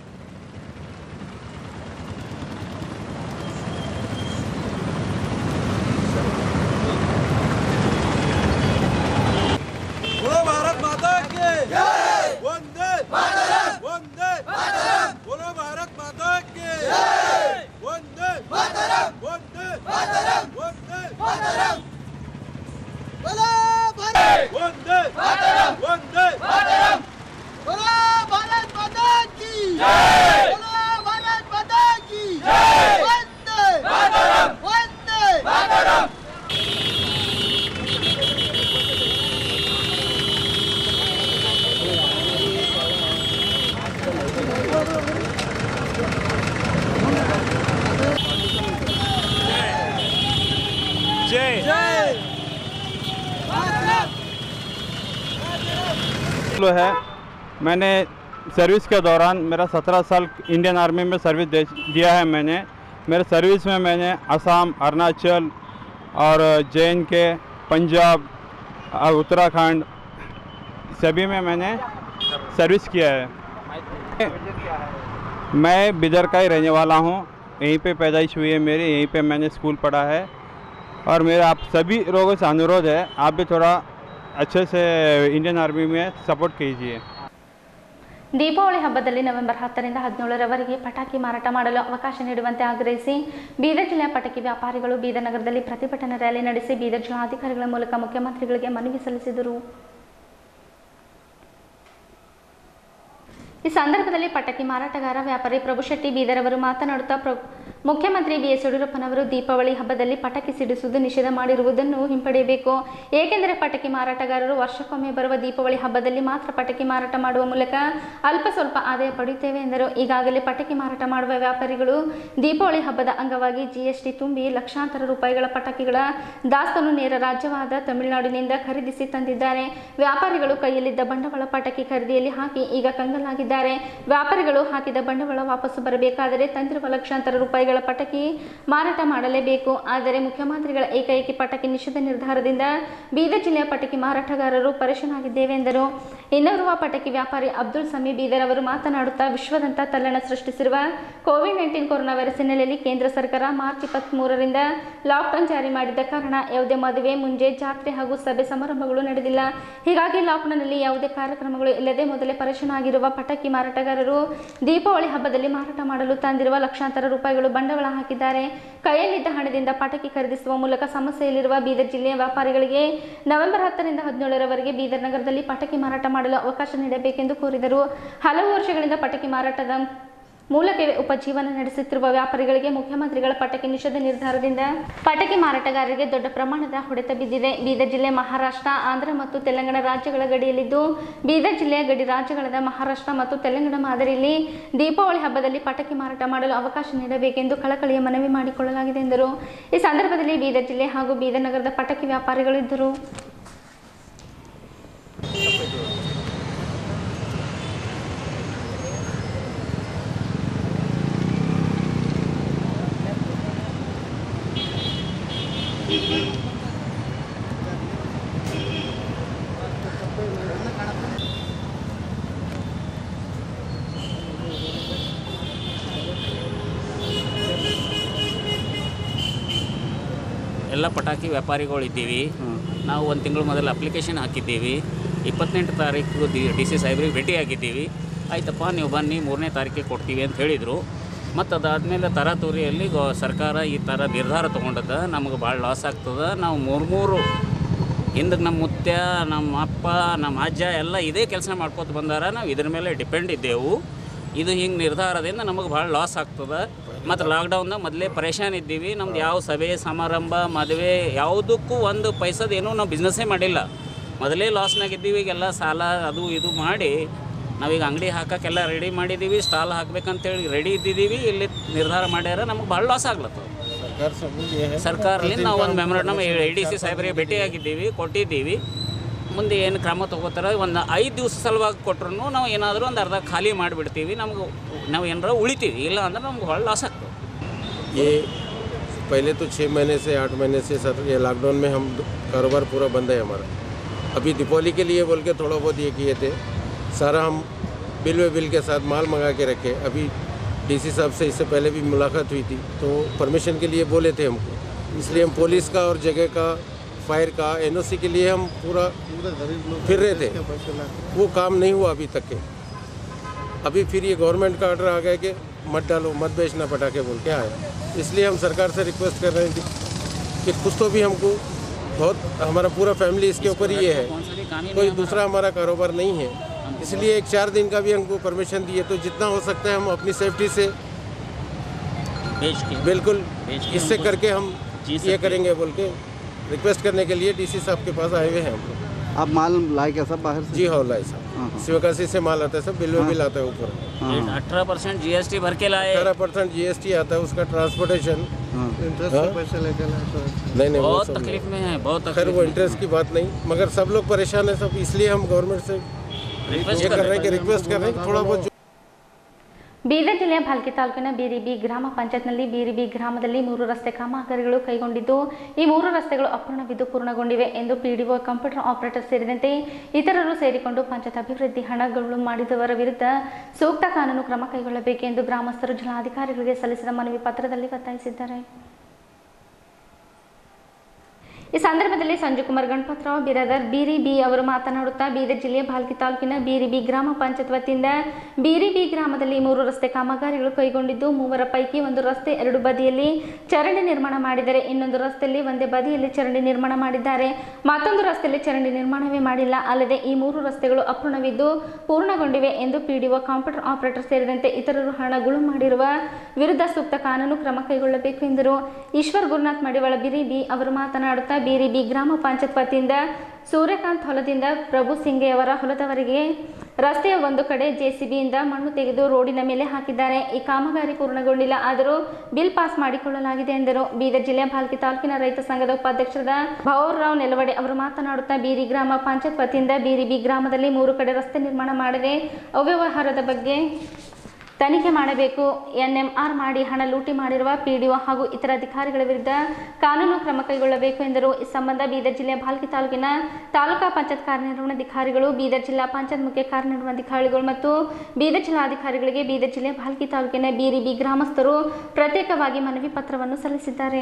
बोलो भारत माता की जय वंदे मातरम वंदे मातरम बोलो भारत माता की जय वंदे मातरम वंदे मातरम वंदे मातरम बोलो भारत वंदे मातरम वंदे मातरम बोलो भारत माता की जय बोलो भारत माता की जय वंदे मातरम वंदे मातरम जय लो है मैंने सर्विस के दौरान मेरा सत्रह साल इंडियन आर्मी में सर्विस दे दिया है मैंने मेरे सर्विस में मैंने असम अरुणाचल और जे के पंजाब और उत्तराखंड सभी में मैंने सर्विस किया है मैं बिदर का ही रहने वाला हूँ यहीं पे पैदाइश हुई है मेरी यहीं पे मैंने स्कूल पढ़ा है और मेरा आप सभी लोगों से अनुरोध है आप भी थोड़ा अच्छे से इंडियन आर्मी में सपोर्ट कीजिए ದೀಪಾವಳಿ ಹಬ್ಬದಲ್ಲಿ ನವೆಂಬರ್ ಹತ್ತರಿಂದ ಹದಿನೇಳರವರೆಗೆ ಪಟಾಕಿ ಮಾರಾಟ ಮಾಡಲು ಅವಕಾಶ ನೀಡುವಂತೆ ಆಗ್ರಹಿಸಿ ಬೀದರ್ ಜಿಲ್ಲೆಯ ಪಟಾಕಿ ವ್ಯಾಪಾರಿಗಳು ಬೀದರ್ ನಗರದಲ್ಲಿ ಪ್ರತಿಭಟನಾ ರ್ಯಾಲಿ ನಡೆಸಿ ಬೀದರ್ ಜಿಲ್ಲಾಧಿಕಾರಿಗಳ ಮೂಲಕ ಮುಖ್ಯಮಂತ್ರಿಗಳಿಗೆ ಮನವಿ ಸಲ್ಲಿಸಿದರು ಈ ಸಂದರ್ಭದಲ್ಲಿ ಪಟಾಕಿ ಮಾರಾಟಗಾರ ವ್ಯಾಪಾರಿ ಪ್ರಭು ಶೆಟ್ಟಿ ಬೀದರ್ ಅವರು ಮಾತನಾಡುತ್ತಾ ಪ್ರ ಮುಖ್ಯಮಂತ್ರಿ ಬಿ ಎಸ್ ಯಡಿಯೂರಪ್ಪನವರು ದೀಪಾವಳಿ ಹಬ್ಬದಲ್ಲಿ ಪಟಾಕಿ ಸಿಡಿಸುವುದು ನಿಷೇಧ ಮಾಡಿರುವುದನ್ನು ಹಿಂಪಡೆಯಬೇಕು ಏಕೆಂದರೆ ಪಟಾಕಿ ಮಾರಾಟಗಾರರು ವರ್ಷಕ್ಕೊಮ್ಮೆ ಬರುವ ದೀಪಾವಳಿ ಹಬ್ಬದಲ್ಲಿ ಮಾತ್ರ ಪಟಾಕಿ ಮಾರಾಟ ಮಾಡುವ ಮೂಲಕ ಅಲ್ಪ ಸ್ವಲ್ಪ ಆದಾಯ ಪಡೆಯುತ್ತೇವೆ ಎಂದರು ಈಗಾಗಲೇ ಪಟಾಕಿ ಮಾರಾಟ ಮಾಡುವ ವ್ಯಾಪಾರಿಗಳು ದೀಪಾವಳಿ ಹಬ್ಬದ ಅಂಗವಾಗಿ ಜಿಎಸ್ಟಿ ತುಂಬಿ ಲಕ್ಷಾಂತರ ರೂಪಾಯಿಗಳ ಪಟಾಕಿಗಳ ದಾಸ್ತನ್ನು ನೇರ ರಾಜ್ಯವಾದ ತಮಿಳುನಾಡಿನಿಂದ ಖರೀದಿಸಿ ತಂದಿದ್ದಾರೆ ವ್ಯಾಪಾರಿಗಳು ಕೈಯಲ್ಲಿದ್ದ ಬಂಡವಾಳ ಪಟಾಕಿ ಖರೀದಿಯಲ್ಲಿ ಹಾಕಿ ಈಗ ಕಂಗಲಾಗಿದ್ದಾರೆ ವ್ಯಾಪಾರಿಗಳು ಹಾಕಿದ ಬಂಡವಾಳ ವಾಪಸ್ಸು ಬರಬೇಕಾದರೆ ತಂದಿರುವ ಲಕ್ಷಾಂತರ ರೂಪಾಯಿಗಳ ಪಟಾಕಿ ಮಾರಾಟ ಮಾಡಲೇಬೇಕು ಆದರೆ ಮುಖ್ಯಮಂತ್ರಿಗಳ ಏಕೈಕಿ ಪಟಾಕಿ ನಿಷೇಧ ನಿರ್ಧಾರದಿಂದ ಬೀದರ್ ಜಿಲ್ಲೆಯ ಪಟಾಕಿ ಮಾರಾಟಗಾರರು ಪರೇಶಾನಾಗಿದ್ದೇವೆ ಎಂದರು ಇನ್ನೋರ್ವ ಪಟಾಕಿ ವ್ಯಾಪಾರಿ ಅಬ್ದುಲ್ ಸಮಿ ಬೀದರ್ ಅವರು ಮಾತನಾಡುತ್ತಾ ವಿಶ್ವದಂತ ತಲ್ಲಣ ಸೃಷ್ಟಿಸಿರುವ ಕೋವಿಡ್ ನೈನ್ಟೀನ್ ಕೊರೋನಾ ವೈರಸ್ ಹಿನ್ನೆಲೆಯಲ್ಲಿ ಕೇಂದ್ರ ಸರ್ಕಾರ ಮಾರ್ಚ್ ಇಪ್ಪತ್ತ್ ಮೂರರಿಂದ ಲಾಕ್ಡೌನ್ ಜಾರಿ ಮಾಡಿದ ಕಾರಣ ಯಾವುದೇ ಮದುವೆ ಮುಂಜೆ ಜಾತ್ರೆ ಹಾಗೂ ಸಭೆ ಸಮಾರಂಭಗಳು ನಡೆದಿಲ್ಲ ಹೀಗಾಗಿ ಲಾಕ್ಡೌನ್ನಲ್ಲಿ ಯಾವುದೇ ಕಾರ್ಯಕ್ರಮಗಳು ಇಲ್ಲದೆ ಮೊದಲೇ ಪರೇಶಾನಾಗಿರುವ ಪಟಾಕಿ ಮಾರಾಟಗಾರರು ದೀಪಾವಳಿ ಹಬ್ಬದಲ್ಲಿ ಮಾರಾಟ ಮಾಡಲು ತಂದಿರುವ ಲಕ್ಷಾಂತರ ರೂಪಾಯಿಗಳು ಬಂಡವಾಳ ಹಾಕಿದ್ದಾರೆ ಕೈಯಲ್ಲಿದ್ದ ಹಣದಿಂದ ಪಟಾಕಿ ಖರೀದಿಸುವ ಮೂಲಕ ಸಮಸ್ಯೆಯಲ್ಲಿರುವ ಬೀದರ್ ಜಿಲ್ಲೆಯ ವ್ಯಾಪಾರಿಗಳಿಗೆ ನವೆಂಬರ್ ಹತ್ತರಿಂದ ಹದಿನೇಳರವರೆಗೆ ಬೀದರ್ ನಗರದಲ್ಲಿ ಪಟಾಕಿ ಮಾರಾಟ ಮಾಡಲು ಅವಕಾಶ ನೀಡಬೇಕೆಂದು ಕೋರಿದರು ಹಲವು ವರ್ಷಗಳಿಂದ ಪಟಾಕಿ ಮಾರಾಟದ ಮೂಲಕವೇ ಉಪಜೀವನ ನಡೆಸುತ್ತಿರುವ ವ್ಯಾಪಾರಿಗಳಿಗೆ ಮುಖ್ಯಮಂತ್ರಿಗಳ ಪಟಾಕಿ ನಿಷೇಧ ನಿರ್ಧಾರದಿಂದ ಪಟಾಕಿ ಮಾರಾಟಗಾರರಿಗೆ ದೊಡ್ಡ ಪ್ರಮಾಣದ ಹೊಡೆತ ಬಿದ್ದಿದೆ ಬೀದರ್ ಜಿಲ್ಲೆ ಮಹಾರಾಷ್ಟ್ರ ಆಂಧ್ರ ಮತ್ತು ತೆಲಂಗಾಣ ರಾಜ್ಯಗಳ ಗಡಿಯಲ್ಲಿದ್ದು ಬೀದರ್ ಜಿಲ್ಲೆಯ ಗಡಿ ರಾಜ್ಯಗಳಾದ ಮಹಾರಾಷ್ಟ್ರ ಮತ್ತು ತೆಲಂಗಾಣ ಮಾದರಿಯಲ್ಲಿ ದೀಪಾವಳಿ ಹಬ್ಬದಲ್ಲಿ ಪಟಾಕಿ ಮಾರಾಟ ಮಾಡಲು ಅವಕಾಶ ನೀಡಬೇಕೆಂದು ಕಳಕಳಿಯ ಮನವಿ ಮಾಡಿಕೊಳ್ಳಲಾಗಿದೆ ಎಂದರು ಈ ಸಂದರ್ಭದಲ್ಲಿ ಬೀದರ್ ಜಿಲ್ಲೆ ಹಾಗೂ ಬೀದರ್ ನಗರದ ಪಟಾಕಿ ವ್ಯಾಪಾರಿಗಳು ಇದ್ದರು ಎಲ್ಲ ಪಟಾಕಿ ವ್ಯಾಪಾರಿಗಳು ಇದ್ದೀವಿ ನಾವು ಒಂದು ತಿಂಗಳು ಮೊದಲು ಅಪ್ಲಿಕೇಶನ್ ಹಾಕಿದ್ದೀವಿ ಇಪ್ಪತ್ತೆಂಟು ತಾರೀಕು ಡಿ ಡಿ ಸಿ ಸಾಹೇಬ್ರಿಗೆ ಭೇಟಿಯಾಗಿದ್ದೀವಿ ಆಯ್ತಪ್ಪ ನೀವು ಬನ್ನಿ ಮೂರನೇ ತಾರೀಕಿಗೆ ಕೊಡ್ತೀವಿ ಅಂತ ಹೇಳಿದರು ಮತ್ತು ಅದಾದಮೇಲೆ ತರಾತುರಿಯಲ್ಲಿ ಗೋ ಸರ್ಕಾರ ಈ ಥರ ನಿರ್ಧಾರ ತೊಗೊಂಡದ ನಮಗೆ ಭಾಳ ಲಾಸ್ ಆಗ್ತದೆ ನಾವು ಮೂರು ಮೂರು ಹಿಂದಕ್ಕೆ ನಮ್ಮ ಮುತ್ಯ ನಮ್ಮ ಅಪ್ಪ ನಮ್ಮ ಅಜ್ಜ ಎಲ್ಲ ಇದೇ ಕೆಲಸ ಮಾಡ್ಕೊತ ಬಂದಾರ ನಾವು ಇದ್ರ ಮೇಲೆ ಡಿಪೆಂಡ್ ಇದ್ದೆವು ಇದು ಹಿಂಗೆ ನಿರ್ಧಾರದಿಂದ ನಮಗೆ ಭಾಳ ಲಾಸ್ ಆಗ್ತದೆ ಮತ್ತು ಲಾಕ್ಡೌನ್ದಾಗ ಮೊದಲೇ ಪರೇಶಾನ್ ಇದ್ದೀವಿ ನಮ್ದು ಯಾವ ಸಭೆ ಸಮಾರಂಭ ಮದುವೆ ಯಾವುದಕ್ಕೂ ಒಂದು ಪೈಸದ ಏನೂ ನಾವು ಬಿಸ್ನೆಸ್ಸೇ ಮಾಡಿಲ್ಲ ಮೊದಲೇ ಲಾಸ್ನಾಗ ಇದ್ದೀವಿ ಈಗೆಲ್ಲ ಸಾಲ ಅದು ಇದು ಮಾಡಿ ನಾವೀಗ ಅಂಗಡಿ ಹಾಕೋಕ್ಕೆಲ್ಲ ರೆಡಿ ಮಾಡಿದ್ದೀವಿ ಸ್ಟಾಲ್ ಹಾಕ್ಬೇಕಂತೇಳಿ ರೆಡಿ ಇದ್ದಿದ್ದೀವಿ ಇಲ್ಲಿ ನಿರ್ಧಾರ ಮಾಡ್ಯಾರ ನಮಗೆ ಭಾಳ ಲಾಸ್ ಆಗ್ಲತ್ತದ ಸರ್ಕಾರದಿಂದ ನಾವು ಒಂದು ಮೆಮೊರಂಡಮ್ ಎ ಡಿ ಸಿ ಸಾಹೇಬರಿಗೆ ಭೇಟಿಯಾಗಿದ್ದೀವಿ ಕೊಟ್ಟಿದ್ದೀವಿ ಮುಂದೆ ಏನು ಕ್ರಮ ತಗೋತಾರೆ ಒಂದು ಐದು ದಿವಸ ಸಲುವಾಗಿ ಕೊಟ್ರು ನಾವು ಏನಾದರೂ ಒಂದು ಅರ್ಧ ಖಾಲಿ ಮಾಡಿಬಿಡ್ತೀವಿ ನಮ್ಗೆ ನಾವು ಏನಾರ ಉಳಿತೀವಿ ಇಲ್ಲ ಅಂದ್ರೆ ನಮ್ಗೆ ಭಾಳ ಲಾಸ್ ಆಗ್ತದೆ ये पहले तो छः महीने से आठ महीने से सर ये लॉकडाउन में हम कारोबार पूरा बंद है हमारा अभी दीपावली के लिए बोल के थोड़ा बहुत ये किए थे सारा हम बिल व बिल के साथ माल मंगा के रखे अभी डीसी साहब से इससे पहले भी मुलाकात हुई थी तो परमिशन के लिए बोले थे हमको इसलिए हम पुलिस का और जगह का फायर का एनओसी के लिए हम पूरा फिर रहे थे वो काम नहीं हुआ अभी तक के अभी फिर ये गवर्नमेंट का ऑर्डर आ गया कि मत डालो मत बेचना पटाखे बोल के आया इसलिए हम सरकार से रिक्वेस्ट कर रहे हैं कि, कि कुछ तो भी हमको बहुत हमारा पूरा फैमिली इसके ऊपर ही ये है कोई दूसरा हमारा कारोबार नहीं है इसलिए एक चार दिन का भी हमको परमिशन दिए तो जितना हो सकता है हम अपनी सेफ्टी से बिल्कुल इससे करके हम ये करेंगे बोल के रिक्वेस्ट करने के लिए डीसी साहब के पास आए हुए हैं हम लोग आप माल लाए क्या सब बाहर से जी हाँ लाए साहब शिवकाशी से माल आता है सब बिल में बिल आता है ऊपर अठारह परसेंट जी एस टी भर के लाए अठारह परसेंट जी एस टी आता है उसका ट्रांसपोर्टेशन इंटरेस्ट हाँ? के पैसे लेके लाए तो नहीं नहीं वो बहुत सब नहीं। तकलीफ में है बहुत खैर तकलीफ वो में इंटरेस्ट की बात नहीं मगर सब लोग परेशान है सब इसलिए हम गवर्नमेंट से रिक्वेस्ट ये कर कर रहे हैं कि रहे हैं। रिक्वेस्ट कर रहे हैं कि थोड़ा बहुत जो ಬೀದರ್ ಜಿಲ್ಲೆಯ ಭಾಲ್ಕಿ ತಾಲೂಕಿನ ಬೀರಿಬಿ ಗ್ರಾಮ ಪಂಚಾಯತ್ನಲ್ಲಿ ಬೀರಿಬಿ ಗ್ರಾಮದಲ್ಲಿ ಮೂರು ರಸ್ತೆ ಕಾಮಗಾರಿಗಳು ಕೈಗೊಂಡಿದ್ದು ಈ ಮೂರು ರಸ್ತೆಗಳು ಅಪೂರ್ಣವಿದ್ದು ಪೂರ್ಣಗೊಂಡಿವೆ ಎಂದು ಪಿಡಿಒ ಕಂಪ್ಯೂಟರ್ ಆಪರೇಟರ್ ಸೇರಿದಂತೆ ಇತರರು ಸೇರಿಕೊಂಡು ಪಂಚಾಯತ್ ಅಭಿವೃದ್ಧಿ ಹಣಗಳು ಮಾಡಿದವರ ವಿರುದ್ಧ ಸೂಕ್ತ ಕಾನೂನು ಕ್ರಮ ಕೈಗೊಳ್ಳಬೇಕೆಂದು ಗ್ರಾಮಸ್ಥರು ಜಿಲ್ಲಾಧಿಕಾರಿಗಳಿಗೆ ಸಲ್ಲಿಸಿದ ಮನವಿ ಪತ್ರದಲ್ಲಿ ಒತ್ತಾಯಿಸಿದ್ದಾರೆ ಈ ಸಂದರ್ಭದಲ್ಲಿ ಸಂಜುಕುಮಾರ್ ಗಣಪತರಾವ್ ಬಿರಾದರ್ ಬೀರಿ ಬಿ ಅವರು ಮಾತನಾಡುತ್ತಾ ಬೀದರ್ ಜಿಲ್ಲೆಯ ಭಾಲ್ಕಿ ತಾಲೂಕಿನ ಬೀರಿ ಬಿ ಗ್ರಾಮ ಪಂಚಾಯತ್ ವತಿಯಿಂದ ಬೀರಿ ಬಿ ಗ್ರಾಮದಲ್ಲಿ ಮೂರು ರಸ್ತೆ ಕಾಮಗಾರಿಗಳು ಕೈಗೊಂಡಿದ್ದು ಮೂವರ ಪೈಕಿ ಒಂದು ರಸ್ತೆ ಎರಡು ಬದಿಯಲ್ಲಿ ಚರಂಡಿ ನಿರ್ಮಾಣ ಮಾಡಿದರೆ ಇನ್ನೊಂದು ರಸ್ತೆಯಲ್ಲಿ ಒಂದೇ ಬದಿಯಲ್ಲಿ ಚರಂಡಿ ನಿರ್ಮಾಣ ಮಾಡಿದ್ದಾರೆ ಮತ್ತೊಂದು ರಸ್ತೆಯಲ್ಲಿ ಚರಂಡಿ ನಿರ್ಮಾಣವೇ ಮಾಡಿಲ್ಲ ಅಲ್ಲದೆ ಈ ಮೂರು ರಸ್ತೆಗಳು ಅಪೂರ್ಣವಿದ್ದು ಪೂರ್ಣಗೊಂಡಿವೆ ಎಂದು ಪಿಡಿಒ ಕಂಪ್ಯೂಟರ್ ಆಪರೇಟರ್ ಸೇರಿದಂತೆ ಇತರರು ಹಣಗಳು ಮಾಡಿರುವ ವಿರುದ್ಧ ಸೂಕ್ತ ಕಾನೂನು ಕ್ರಮ ಕೈಗೊಳ್ಳಬೇಕು ಎಂದರು ಈಶ್ವರ್ ಗುರುನಾಥ್ ಮಡಿವಾಳ ಬಿರಿಬಿ ಅವರು ಮಾತನಾಡುತ್ತಾ ಬಿರಿಬಿ ಗ್ರಾಮ ಪಂಚಾಯತ್ ವತಿಯಿಂದ ಸೂರ್ಯಕಾಂತ್ ಹೊಲದಿಂದ ಪ್ರಭು ಸಿಂಗೆಯವರ ಹೊಲದವರೆಗೆ ರಸ್ತೆಯ ಒಂದು ಕಡೆ ಜೆಸಿಬಿಯಿಂದ ಮಣ್ಣು ತೆಗೆದು ರೋಡಿನ ಮೇಲೆ ಹಾಕಿದ್ದಾರೆ ಈ ಕಾಮಗಾರಿ ಪೂರ್ಣಗೊಂಡಿಲ್ಲ ಆದರೂ ಬಿಲ್ ಪಾಸ್ ಮಾಡಿಕೊಳ್ಳಲಾಗಿದೆ ಎಂದರು ಬೀದರ್ ಜಿಲ್ಲೆಯ ಭಾಲ್ಕಿ ತಾಲೂಕಿನ ರೈತ ಸಂಘದ ಉಪಾಧ್ಯಕ್ಷರಾದ ಭವರ್ರಾವ್ ನೆಲವಡೆ ಅವರು ಮಾತನಾಡುತ್ತಾ ಬೀರಿ ಗ್ರಾಮ ಪಂಚಾಯತ್ ವತಿಯಿಂದ ಬೀರಿಬಿ ಗ್ರಾಮದಲ್ಲಿ ಮೂರು ಕಡೆ ರಸ್ತೆ ನಿರ್ಮಾಣ ಮಾಡದೆ ಅವ್ಯವಹಾರದ ಬಗ್ಗೆ ತನಿಖೆ ಮಾಡಬೇಕು ಎನ್ಎಂಆರ್ ಮಾಡಿ ಹಣ ಲೂಟಿ ಮಾಡಿರುವ ಪಿಡಿಒ ಹಾಗೂ ಇತರ ಅಧಿಕಾರಿಗಳ ವಿರುದ್ಧ ಕಾನೂನು ಕ್ರಮ ಕೈಗೊಳ್ಳಬೇಕು ಎಂದರು ಈ ಸಂಬಂಧ ಬೀದರ್ ಜಿಲ್ಲೆಯ ಭಾಲ್ಕಿ ತಾಲೂಕಿನ ತಾಲೂಕಾ ಪಂಚಾಯತ್ ಕಾರ್ಯನಿರ್ವಹಣಾಧಿಕಾರಿಗಳು ಬೀದರ್ ಜಿಲ್ಲಾ ಪಂಚಾಯತ್ ಮುಖ್ಯ ಕಾರ್ಯನಿರ್ವಹಣಾಧಿಕಾರಿಗಳು ಮತ್ತು ಬೀದರ್ ಜಿಲ್ಲಾಧಿಕಾರಿಗಳಿಗೆ ಬೀದರ್ ಜಿಲ್ಲೆ ಭಾಲ್ಕಿ ತಾಲೂಕಿನ ಬೀರಿಬಿ ಗ್ರಾಮಸ್ಥರು ಪ್ರತ್ಯೇಕವಾಗಿ ಮನವಿ ಪತ್ರವನ್ನು ಸಲ್ಲಿಸಿದ್ದಾರೆ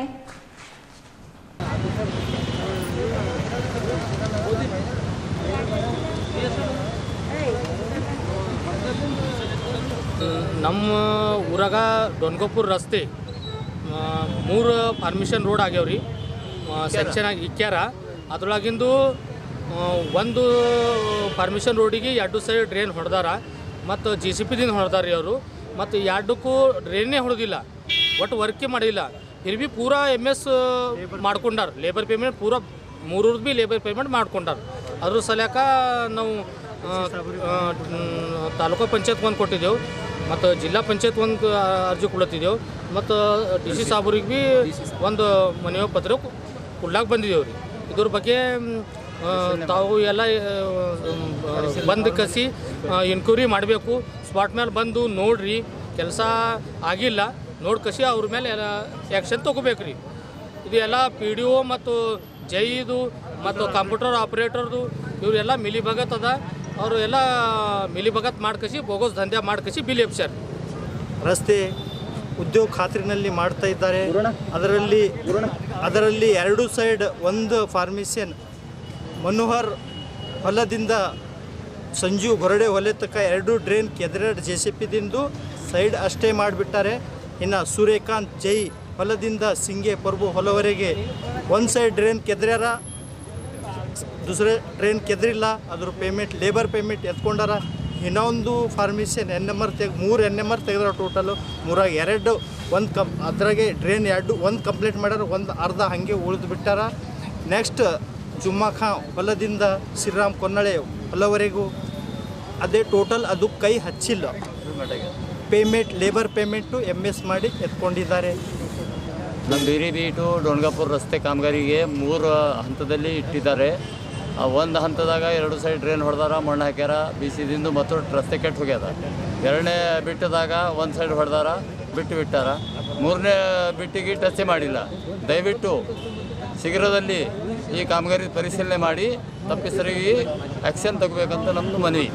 ನಮ್ಮ ಊರಾಗ ಡೊನ್ಗೋಪುರ ರಸ್ತೆ ಆ, ಮೂರು ಪರ್ಮಿಷನ್ ರೋಡ್ ಆಗ್ಯಾವ್ರಿ ಸೆಕ್ಷನ್ ಆಗಿ ಇಕ್ಕ್ಯಾರ ಅದ್ರೊಳಗಿಂದು ಆ, ಒಂದು ಪರ್ಮಿಷನ್ ರೋಡಿಗೆ ಎರಡು ಸೈಡ್ ಡ್ರೈನ್ ಹೊಡೆದಾರ ಮತ್ತು ಜಿ ಸಿ ಪಿದಿಂದ ಹೊಡೆದಾರ ರೀ ಅವರು ಮತ್ತು ಎರಡಕ್ಕೂ ಡ್ರೈನೇ ಹೊಡೆದಿಲ್ಲ ಒಟ್ಟು ವರ್ಕೇ ಮಾಡಿಲ್ಲ ಫಿರ್ ಬಿ ಪೂರಾ ಎಮ್ ಎಸ್ ಮಾಡ್ಕೊಂಡಾರ ಲೇಬರ್ ಪೇಮೆಂಟ್ ಪೂರಾ ಮೂರೂರ್ದು ಬಿ ಲೇಬರ್ ಪೇಮೆಂಟ್ ಮಾಡ್ಕೊಂಡಾರ ಅದ್ರ ಸಲ್ಯಾಕ ನಾವು ಆ, ಆ, ಮ್, ತಾಲೂಕು ಪಂಚಾಯತ್ ಒಂದು ಕೊಟ್ಟಿದ್ದೆವು ಮತ್ತು ಜಿಲ್ಲಾ ಪಂಚಾಯತ್ ಒಂದು ಅರ್ಜಿ ಕೊಡ್ಲತ್ತಿದ್ದೆವು ಮತ್ತು ಡಿ ಸಿ ಸಾಬ್ರಿಗೆ ಭೀ ಒಂದು ಮನವಿ ಪತ್ರ ಕೊಡ್ಲಾಕ ಬಂದಿದ್ದೇವೆ ರೀ ಇದ್ರ ಬಗ್ಗೆ ಮ್, ಆ, ತಾವು ಎಲ್ಲ ಬಂದು ಕಸಿ ಎನ್ಕ್ವೈರಿ ಮಾಡಬೇಕು ಸ್ಪಾಟ್ ಮೇಲೆ ಬಂದು ನೋಡ್ರಿ ಕೆಲಸ ಆಗಿಲ್ಲ ನೋಡಿ ಕಸಿ ಅವ್ರ ಮೇಲೆ ಎಲ್ಲ ಆ್ಯಕ್ಷನ್ ತೊಗೋಬೇಕು ರೀ ಇದು ಎಲ್ಲ ಪಿ ಡಿ ಒ ಮತ್ತು ಜೈದು ಮತ್ತು ಕಂಪ್ಯೂಟರ್ ಆಪ್ರೇಟರ್ದು ಇವರೆಲ್ಲ ಮಿಲಿ ಭಗತ್ ಅದ ಅವರು ಎಲ್ಲ ಮಿಲಿ ಭಗತ್ ಮಾಡ್ಕಸಿ ಬೋಗಸ್ ದಂಧೆ ಮಾಡ್ಕಸಿ ಬಿಲ್ ಎಬ್ಸ್ಯಾರ ರಸ್ತೆ ಉದ್ಯೋಗ ಖಾತ್ರಿನಲ್ಲಿ ಮಾಡ್ತಾ ಇದ್ದಾರೆ ಅದರಲ್ಲಿ ಅದರಲ್ಲಿ ಎರಡು ಸೈಡ್ ಒಂದು ಫಾರ್ಮೇಷನ್ ಮನೋಹರ್ ಹೊಲದಿಂದ ಸಂಜೀವ್ ಗೊರಡೆ ಹೊಲೆ ತನಕ ಎರಡು ಡ್ರೈನ್ ಕೆದರೆಡ್ ಜೆ ಸಿ ಪಿದಿಂದು ಸೈಡ್ ಅಷ್ಟೇ ಮಾಡಿಬಿಟ್ಟಾರೆ ಇನ್ನು ಸೂರ್ಯಕಾಂತ್ ಜೈ ಹೊಲದಿಂದ ಸಿಂಗೆ ಪರ್ಬು ಹೊಲವರೆಗೆ ಒಂದು ಸೈಡ್ ಡ್ರೈನ್ ಕೆದ್ರ್ಯಾರ ದುಸರೆ ಟ್ರೈನ್ ಕೆದರಿಲ್ಲ ಅದ್ರ ಪೇಮೆಂಟ್ ಲೇಬರ್ ಪೇಮೆಂಟ್ ಎತ್ಕೊಂಡಾರ ಇನ್ನೊಂದು ಫಾರ್ಮೇಷನ್ ಎನ್ ಎಮ್ ಆರ್ ತೆಗ್ ಮೂರು ಎನ್ ಎಮ್ ಆರ್ ತೆಗೆದ್ರ ಟೋಟಲು ಮೂರಾಗ ಎರಡು ಒಂದು ಕಂ ಅದ್ರಾಗೆ ಡ್ರೈನ್ ಎರಡು ಒಂದು ಕಂಪ್ಲೀಟ್ ಮಾಡ್ಯಾರ ಒಂದು ಅರ್ಧ ಹಾಗೆ ಉಳಿದು ಬಿಟ್ಟಾರ ನೆಕ್ಸ್ಟ್ ಜುಮ್ಮಾ ಖಾನ್ ಹೊಲದಿಂದ ಶ್ರೀರಾಮ್ ಕೊನ್ನಳೆ ಹೊಲವರೆಗೂ ಅದೇ ಟೋಟಲ್ ಅದು ಕೈ ಹಚ್ಚಿಲ್ಲ payment labour payment M S ಮಾಡಿ ಎತ್ಕೊಂಡಿದ್ದಾರೆ ನಮ್ಮ ಬೀರಿಬಿ ಟು ಡೊಣ್ಗಾಪುರ ರಸ್ತೆ ಕಾಮಗಾರಿಗೆ ಮೂರು ಹಂತದಲ್ಲಿ ಇಟ್ಟಿದ್ದಾರೆ ಆ ಒಂದು ಹಂತದಾಗ ಎರಡು ಸೈಡ್ ಡ್ರೈನ್ ಹೊಡೆದಾರ ಮಣ್ಣು ಹಾಕ್ಯಾರ ಬಿಸಿದಿಂದ ಮತ್ತು ರಸ್ತೆ ಕೆಟ್ಟು ಹೋಗ್ಯದ ಎರಡನೇ ಬಿಟ್ಟದಾಗ ಒಂದು ಸೈಡ್ ಹೊಡೆದಾರ ಬಿಟ್ಟು ಬಿಟ್ಟಾರ ಮೂರನೇ ಬಿಟ್ಟಿಗೆ ಟಚೇ ಮಾಡಿಲ್ಲ ದಯವಿಟ್ಟು ಶೀಘ್ರದಲ್ಲಿ ಈ ಕಾಮಗಾರಿ ಪರಿಶೀಲನೆ ಮಾಡಿ ತಪ್ಪಿಸರಿಗೆ ಆ್ಯಕ್ಷನ್ ತಗೋಬೇಕಂತ ನಮ್ಮದು ಮನವಿ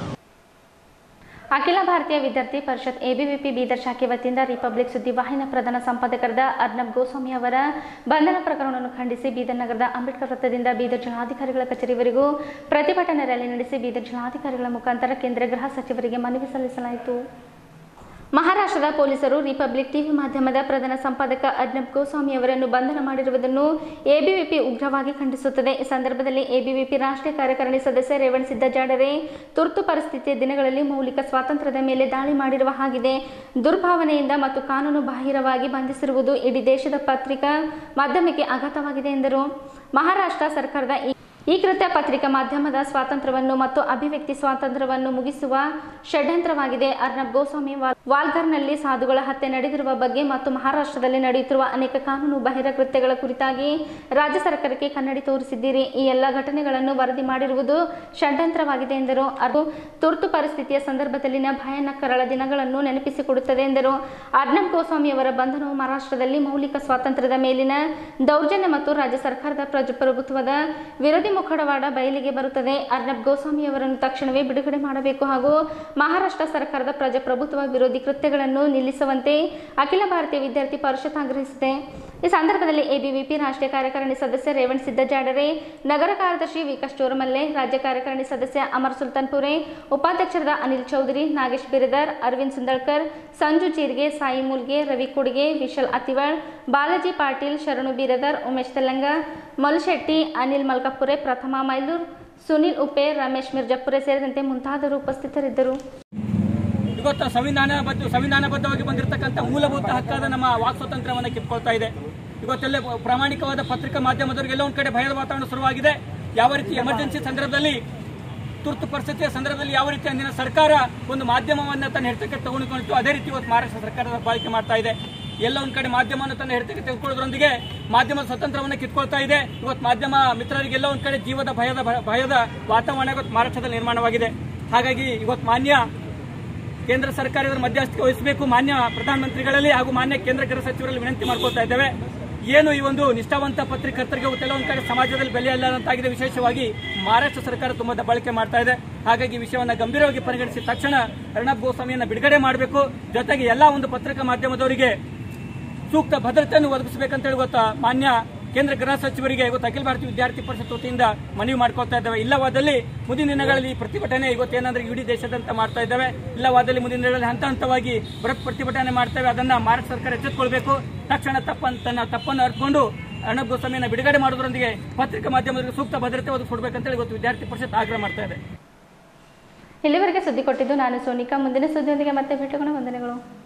ಅಖಿಲ ಭಾರತೀಯ ವಿದ್ಯಾರ್ಥಿ ಪರಿಷತ್ ಎಬಿವಿಪಿ ಬೀದರ್ ಶಾಖೆ ವತಿಯಿಂದ ರಿಪಬ್ಲಿಕ್ ಸುದ್ದಿವಾಹಿನ ಪ್ರಧಾನ ಸಂಪಾದಕರಾದ ಅರ್ನಬ್ ಗೋಸ್ವಾಮಿ ಅವರ ಬಂಧನ ಪ್ರಕರಣವನ್ನು ಖಂಡಿಸಿ ಬೀದರ್ ನಗರದ ಅಂಬೇಡ್ಕರ್ ವೃತ್ತದಿಂದ ಬೀದರ್ ಜಿಲ್ಲಾಧಿಕಾರಿಗಳ ಕಚೇರಿವರೆಗೂ ಪ್ರತಿಭಟನಾ ರ್ಯಾಲಿ ನಡೆಸಿ ಬೀದರ್ ಜಿಲ್ಲಾಧಿಕಾರಿಗಳ ಮುಖಾಂತರ ಕೇಂದ್ರ ಗೃಹ ಸಚಿವರಿಗೆ ಮನವಿ ಸಲ್ಲಿಸಲಾಯಿತು ಮಹಾರಾಷ್ಟ್ರದ ಪೊಲೀಸರು ರಿಪಬ್ಲಿಕ್ ಟಿವಿ ಮಾಧ್ಯಮದ ಪ್ರಧಾನ ಸಂಪಾದಕ ಅರ್ನಬ್ ಗೋಸ್ವಾಮಿ ಅವರನ್ನು ಬಂಧನ ಮಾಡಿರುವುದನ್ನು ಎಬಿವಿಪಿ ಉಗ್ರವಾಗಿ ಖಂಡಿಸುತ್ತದೆ ಈ ಸಂದರ್ಭದಲ್ಲಿ ಎಬಿವಿಪಿ ರಾಷ್ಟ್ರೀಯ ಕಾರ್ಯಕಾರಿಣಿ ಸದಸ್ಯ ರೇವಣ್ ಸಿದ್ದಜಾಡರೆ ತುರ್ತು ಪರಿಸ್ಥಿತಿಯ ದಿನಗಳಲ್ಲಿ ಮೌಲಿಕ ಸ್ವಾತಂತ್ರ್ಯದ ಮೇಲೆ ದಾಳಿ ಮಾಡಿರುವ ಹಾಗಿದೆ ದುರ್ಭಾವನೆಯಿಂದ ಮತ್ತು ಕಾನೂನು ಬಾಹಿರವಾಗಿ ಬಂಧಿಸಿರುವುದು ಇಡೀ ದೇಶದ ಪತ್ರಿಕಾ ಮಾಧ್ಯಮಕ್ಕೆ ಆಘಾತವಾಗಿದೆ ಎಂದರು ಮಹಾರಾಷ್ಟ್ರ ಸರ್ಕಾರದ ಈ ಈ ಕೃತ್ಯ ಪತ್ರಿಕಾ ಮಾಧ್ಯಮದ ಸ್ವಾತಂತ್ರ್ಯವನ್ನು ಮತ್ತು ಅಭಿವ್ಯಕ್ತಿ ಸ್ವಾತಂತ್ರ್ಯವನ್ನು ಮುಗಿಸುವ ಷಡ್ಯಂತ್ರವಾಗಿದೆ ಅರ್ನಬ್ ಗೋಸ್ವಾಮಿ ವಾಲ್- ವಾಲ್ಘರ್ನಲ್ಲಿ ಸಾಧುಗಳ ಹತ್ಯೆ ನಡೆದಿರುವ ಬಗ್ಗೆ ಮತ್ತು ಮಹಾರಾಷ್ಟ್ರದಲ್ಲಿ ನಡೆಯುತ್ತಿರುವ ಅನೇಕ ಕಾನೂನು ಬಾಹಿರ ಕೃತ್ಯಗಳ ಕುರಿತಾಗಿ ರಾಜ್ಯ ಸರ್ಕಾರಕ್ಕೆ ಕನ್ನಡಿ ತೋರಿಸಿದ್ದೀರಿ ಈ ಎಲ್ಲ ಘಟನೆಗಳನ್ನು ವರದಿ ಮಾಡಿರುವುದು ಷಡ್ಯಂತ್ರವಾಗಿದೆ ಎಂದರು ಅದು ತುರ್ತು ಪರಿಸ್ಥಿತಿಯ ಸಂದರ್ಭದಲ್ಲಿನ ಭಯಾನಕ ಕರಾಳ ದಿನಗಳನ್ನು ನೆನಪಿಸಿಕೊಡುತ್ತದೆ ಎಂದರು ಅರ್ನಬ್ ಗೋಸ್ವಾಮಿ ಅವರ ಬಂಧನವು ಮಹಾರಾಷ್ಟ್ರದಲ್ಲಿ ಮೌಲಿಕ ಸ್ವಾತಂತ್ರ್ಯದ ಮೇಲಿನ ದೌರ್ಜನ್ಯ ಮತ್ತು ರಾಜ್ಯ ಸರ್ಕಾರದ ಪ್ರಜಾಪ್ರಭುತ್ವದ ವಿರೋಧಿ ಮುಖಡವಾಡ ಬಯಲಿಗೆ ಬರುತ್ತದೆ ಅರ್ನಬ್ ಗೋಸ್ವಾಮಿ ಅವರನ್ನು ತಕ್ಷಣವೇ ಬಿಡುಗಡೆ ಮಾಡಬೇಕು ಹಾಗೂ ಮಹಾರಾಷ್ಟ್ರ ಸರ್ಕಾರದ ಪ್ರಜಾಪ್ರಭುತ್ವ ವಿರೋಧಿ ಕೃತ್ಯಗಳನ್ನು ನಿಲ್ಲಿಸುವಂತೆ ಅಖಿಲ ಭಾರತೀಯ ವಿದ್ಯಾರ್ಥಿ ಪರಿಷತ್ ಆಗ್ರಹಿಸಿದೆ ಈ ಸಂದರ್ಭದಲ್ಲಿ ಎಬಿವಿಪಿ ರಾಷ್ಟ್ರೀಯ ಕಾರ್ಯಕಾರಿಣಿ ಸದಸ್ಯ ರೇವಣ್ ಸಿದ್ದಜಾಡರೆ ನಗರ ಕಾರ್ಯದರ್ಶಿ ವಿಕಾಸ್ ಚೋರಮಲ್ಲೆ ರಾಜ್ಯ ಕಾರ್ಯಕಾರಿಣಿ ಸದಸ್ಯ ಅಮರ್ ಸುಲ್ತಾನ್ಪುರೆ ಉಪಾಧ್ಯಕ್ಷರಾದ ಅನಿಲ್ ಚೌಧರಿ ನಾಗೇಶ್ ಬಿರದರ್ ಅರವಿಂದ್ ಸುಂದಳ್ಕರ್ ಸಂಜು ಜೀರ್ಗೆ ಸಾಯಿ ಮೂಲ್ಗೆ ರವಿ ಕುಡ್ಗೆ ವಿಶಾಲ್ ಅತಿವಾಳ್ ಬಾಲಾಜಿ ಪಾಟೀಲ್ ಶರಣು ಬಿರದರ್ ಉಮೇಶ್ ತೆಲಂಗ ಮಲ್ಶೆಟ್ಟಿ ಅನಿಲ್ ಮಲ್ಕಾಪುರೆ ಪ್ರಥಮ ಮೈಲೂರ್ ಸುನಿಲ್ ಉಪೆ ರಮೇಶ್ ಮಿರ್ಜಾಪುರೆ ಸೇರಿದಂತೆ ಮುಂತಾದವರು ಉಪಸ್ಥಿತರಿದ್ದರು ಇವತ್ತು ಸಂವಿಧಾನ ಬದ್ಧ ಸಂವಿಧಾನಬದ್ಧವಾಗಿ ಬಂದಿರತಕ್ಕಂಥ ಮೂಲಭೂತ ಹಕ್ಕಾದ ನಮ್ಮ ವಾಕ್ ಸ್ವಾತಂತ್ರ್ಯವನ್ನು ಕಿತ್ಕೊಳ್ತಾ ಇದೆ ಇವತ್ತೆಲ್ಲ ಪ್ರಾಮಾಣಿಕವಾದ ಪತ್ರಿಕಾ ಮಾಧ್ಯಮದವರಿಗೆಲ್ಲ ಒಂದು ಕಡೆ ಭಯದ ವಾತಾವರಣ ಶುರುವಾಗಿದೆ ಯಾವ ರೀತಿ ಎಮರ್ಜೆನ್ಸಿ ಸಂದರ್ಭದಲ್ಲಿ ತುರ್ತು ಪರಿಸ್ಥಿತಿಯ ಸಂದರ್ಭದಲ್ಲಿ ಯಾವ ರೀತಿ ಅಂದಿನ ಸರ್ಕಾರ ಒಂದು ಮಾಧ್ಯಮವನ್ನು ತನ್ನ ಹಿಡಿತಕ್ಕೆ ತಗೊಂಡುಕೊಂಡಿತ್ತು ಅದೇ ರೀತಿ ಇವತ್ತು ಮಹಾರಾಷ್ಟ್ರ ಸರ್ಕಾರದ ಬಾಳಿಕೆ ಮಾಡ್ತಾ ಇದೆ ಎಲ್ಲ ಒಂದ್ ಕಡೆ ಮಾಧ್ಯಮವನ್ನು ತನ್ನ ಹಿಡಿತಕ್ಕೆ ತೆಗೆದುಕೊಳ್ಳೋದ್ರೊಂದಿಗೆ ಮಾಧ್ಯಮ ಸ್ವತಂತ್ರವನ್ನು ಕಿತ್ಕೊಳ್ತಾ ಇದೆ ಇವತ್ತು ಮಾಧ್ಯಮ ಮಿತ್ರರಿಗೆಲ್ಲ ಒಂದ್ ಕಡೆ ಜೀವದ ಭಯದ ಭಯದ ವಾತಾವರಣ ಇವತ್ತು ಮಹಾರಾಷ್ಟ್ರದಲ್ಲಿ ನಿರ್ಮಾಣವಾಗಿದೆ ಹಾಗಾಗಿ ಇವತ್ತು ಮಾನ್ಯ ಕೇಂದ್ರ ಸರ್ಕಾರ ಇದರ ಮಧ್ಯಸ್ಥಿಕೆ ವಹಿಸಬೇಕು ಮಾನ್ಯ ಪ್ರಧಾನಮಂತ್ರಿಗಳಲ್ಲಿ ಹಾಗೂ ಮಾನ್ಯ ಕೇಂದ್ರ ಗೃಹ ಸಚಿವರಲ್ಲಿ ವಿನಂತಿ ಮಾಡ್ಕೊಳ್ತಾ ಇದ್ದೇವೆ ಏನು ಈ ಒಂದು ನಿಷ್ಠಾವಂತ ಪತ್ರಕರ್ತರಿಗೆ ಇವತ್ತೆಲ್ಲ ಒಂದು ಕಡೆ ಸಮಾಜದಲ್ಲಿ ಬೆಲೆ ಇಲ್ಲದಂತಾಗಿದೆ ವಿಶೇಷವಾಗಿ ಮಹಾರಾಷ್ಟ್ರ ಸರ್ಕಾರ ತುಂಬಾ ದಬ್ಬಾಳಿಕೆ ಮಾಡ್ತಾ ಇದೆ ಹಾಗಾಗಿ ಈ ವಿಷಯವನ್ನು ಗಂಭೀರವಾಗಿ ಪರಿಗಣಿಸಿ ತಕ್ಷಣ ಅರ್ಣಬ್ ಗೋಸ್ವಾಮಿಯನ್ನು ಬಿಡುಗಡೆ ಮಾಡಬೇಕು ಜೊತೆಗೆ ಎಲ್ಲಾ ಒಂದು ಪತ್ರಿಕಾ ಮಾಧ್ಯಮದವರಿಗೆ ಸೂಕ್ತ ಭದ್ರತೆಯನ್ನು ಒದಗಿಸಬೇಕಂತ ಇವತ್ತು ಮಾನ್ಯ ಕೇಂದ್ರ ಗೃಹ ಸಚಿವರಿಗೆ ಇವತ್ತು ಅಖಿಲ ಭಾರತೀಯ ವಿದ್ಯಾರ್ಥಿ ಪರಿಷತ್ ವತಿಯಿಂದ ಮನವಿ ಮಾಡ್ಕೊಳ್ತಾ ಇದ್ದೇವೆ ಇಲ್ಲವಾದಲ್ಲಿ ಮುಂದಿನ ದಿನಗಳಲ್ಲಿ ಈ ಪ್ರತಿಭಟನೆ ಇವತ್ತು ಏನಂದ್ರೆ ಇಡೀ ದೇಶದಂತ ಮಾಡ್ತಾ ಇದ್ದೇವೆ ಇಲ್ಲವಾದಲ್ಲಿ ಮುಂದಿನ ದಿನಗಳಲ್ಲಿ ಹಂತ ಹಂತವಾಗಿ ಬೃಹತ್ ಪ್ರತಿಭಟನೆ ಮಾಡ್ತೇವೆ ಅದನ್ನ ಮಹಾರಾಷ್ಟ್ರ ಸರ್ಕಾರ ಎಚ್ಚೆತ್ತುಕೊಳ್ಬೇಕು ತಕ್ಷಣ ತಪ್ಪನ್ನು ತನ್ನ ತಪ್ಪನ್ನು ಅರ್ಕೊಂಡು ಅರ್ಣಬ್ ಗೋಸ್ವಾಮಿಯನ್ನು ಬಿಡುಗಡೆ ಮಾಡೋದ್ರೊಂದಿಗೆ ಪತ್ರಿಕಾ ಮಾಧ್ಯಮದವರಿಗೆ ಸೂಕ್ತ ಭದ್ರತೆ ಒದಗಿಸ್ಕೊಡ್ಬೇಕಂತೇಳಿ ಇವತ್ತು ವಿದ್ಯಾರ್ಥಿ ಪರಿಷತ್ ಆಗ್ರಹ ಮಾಡ್ತಾ ಇದೆ ಇಲ್ಲಿವರೆಗೆ ಸುದ್ದಿ ಕೊಟ್ಟಿದ್ದು ನಾನು ಸೋನಿಕಾ ಮುಂದಿನ ಸುದ್ದಿಯೊಂದಿಗೆ ಮತ್ತೆ ಭೇಟಿಗೋಣ ವಂದನೆಗಳು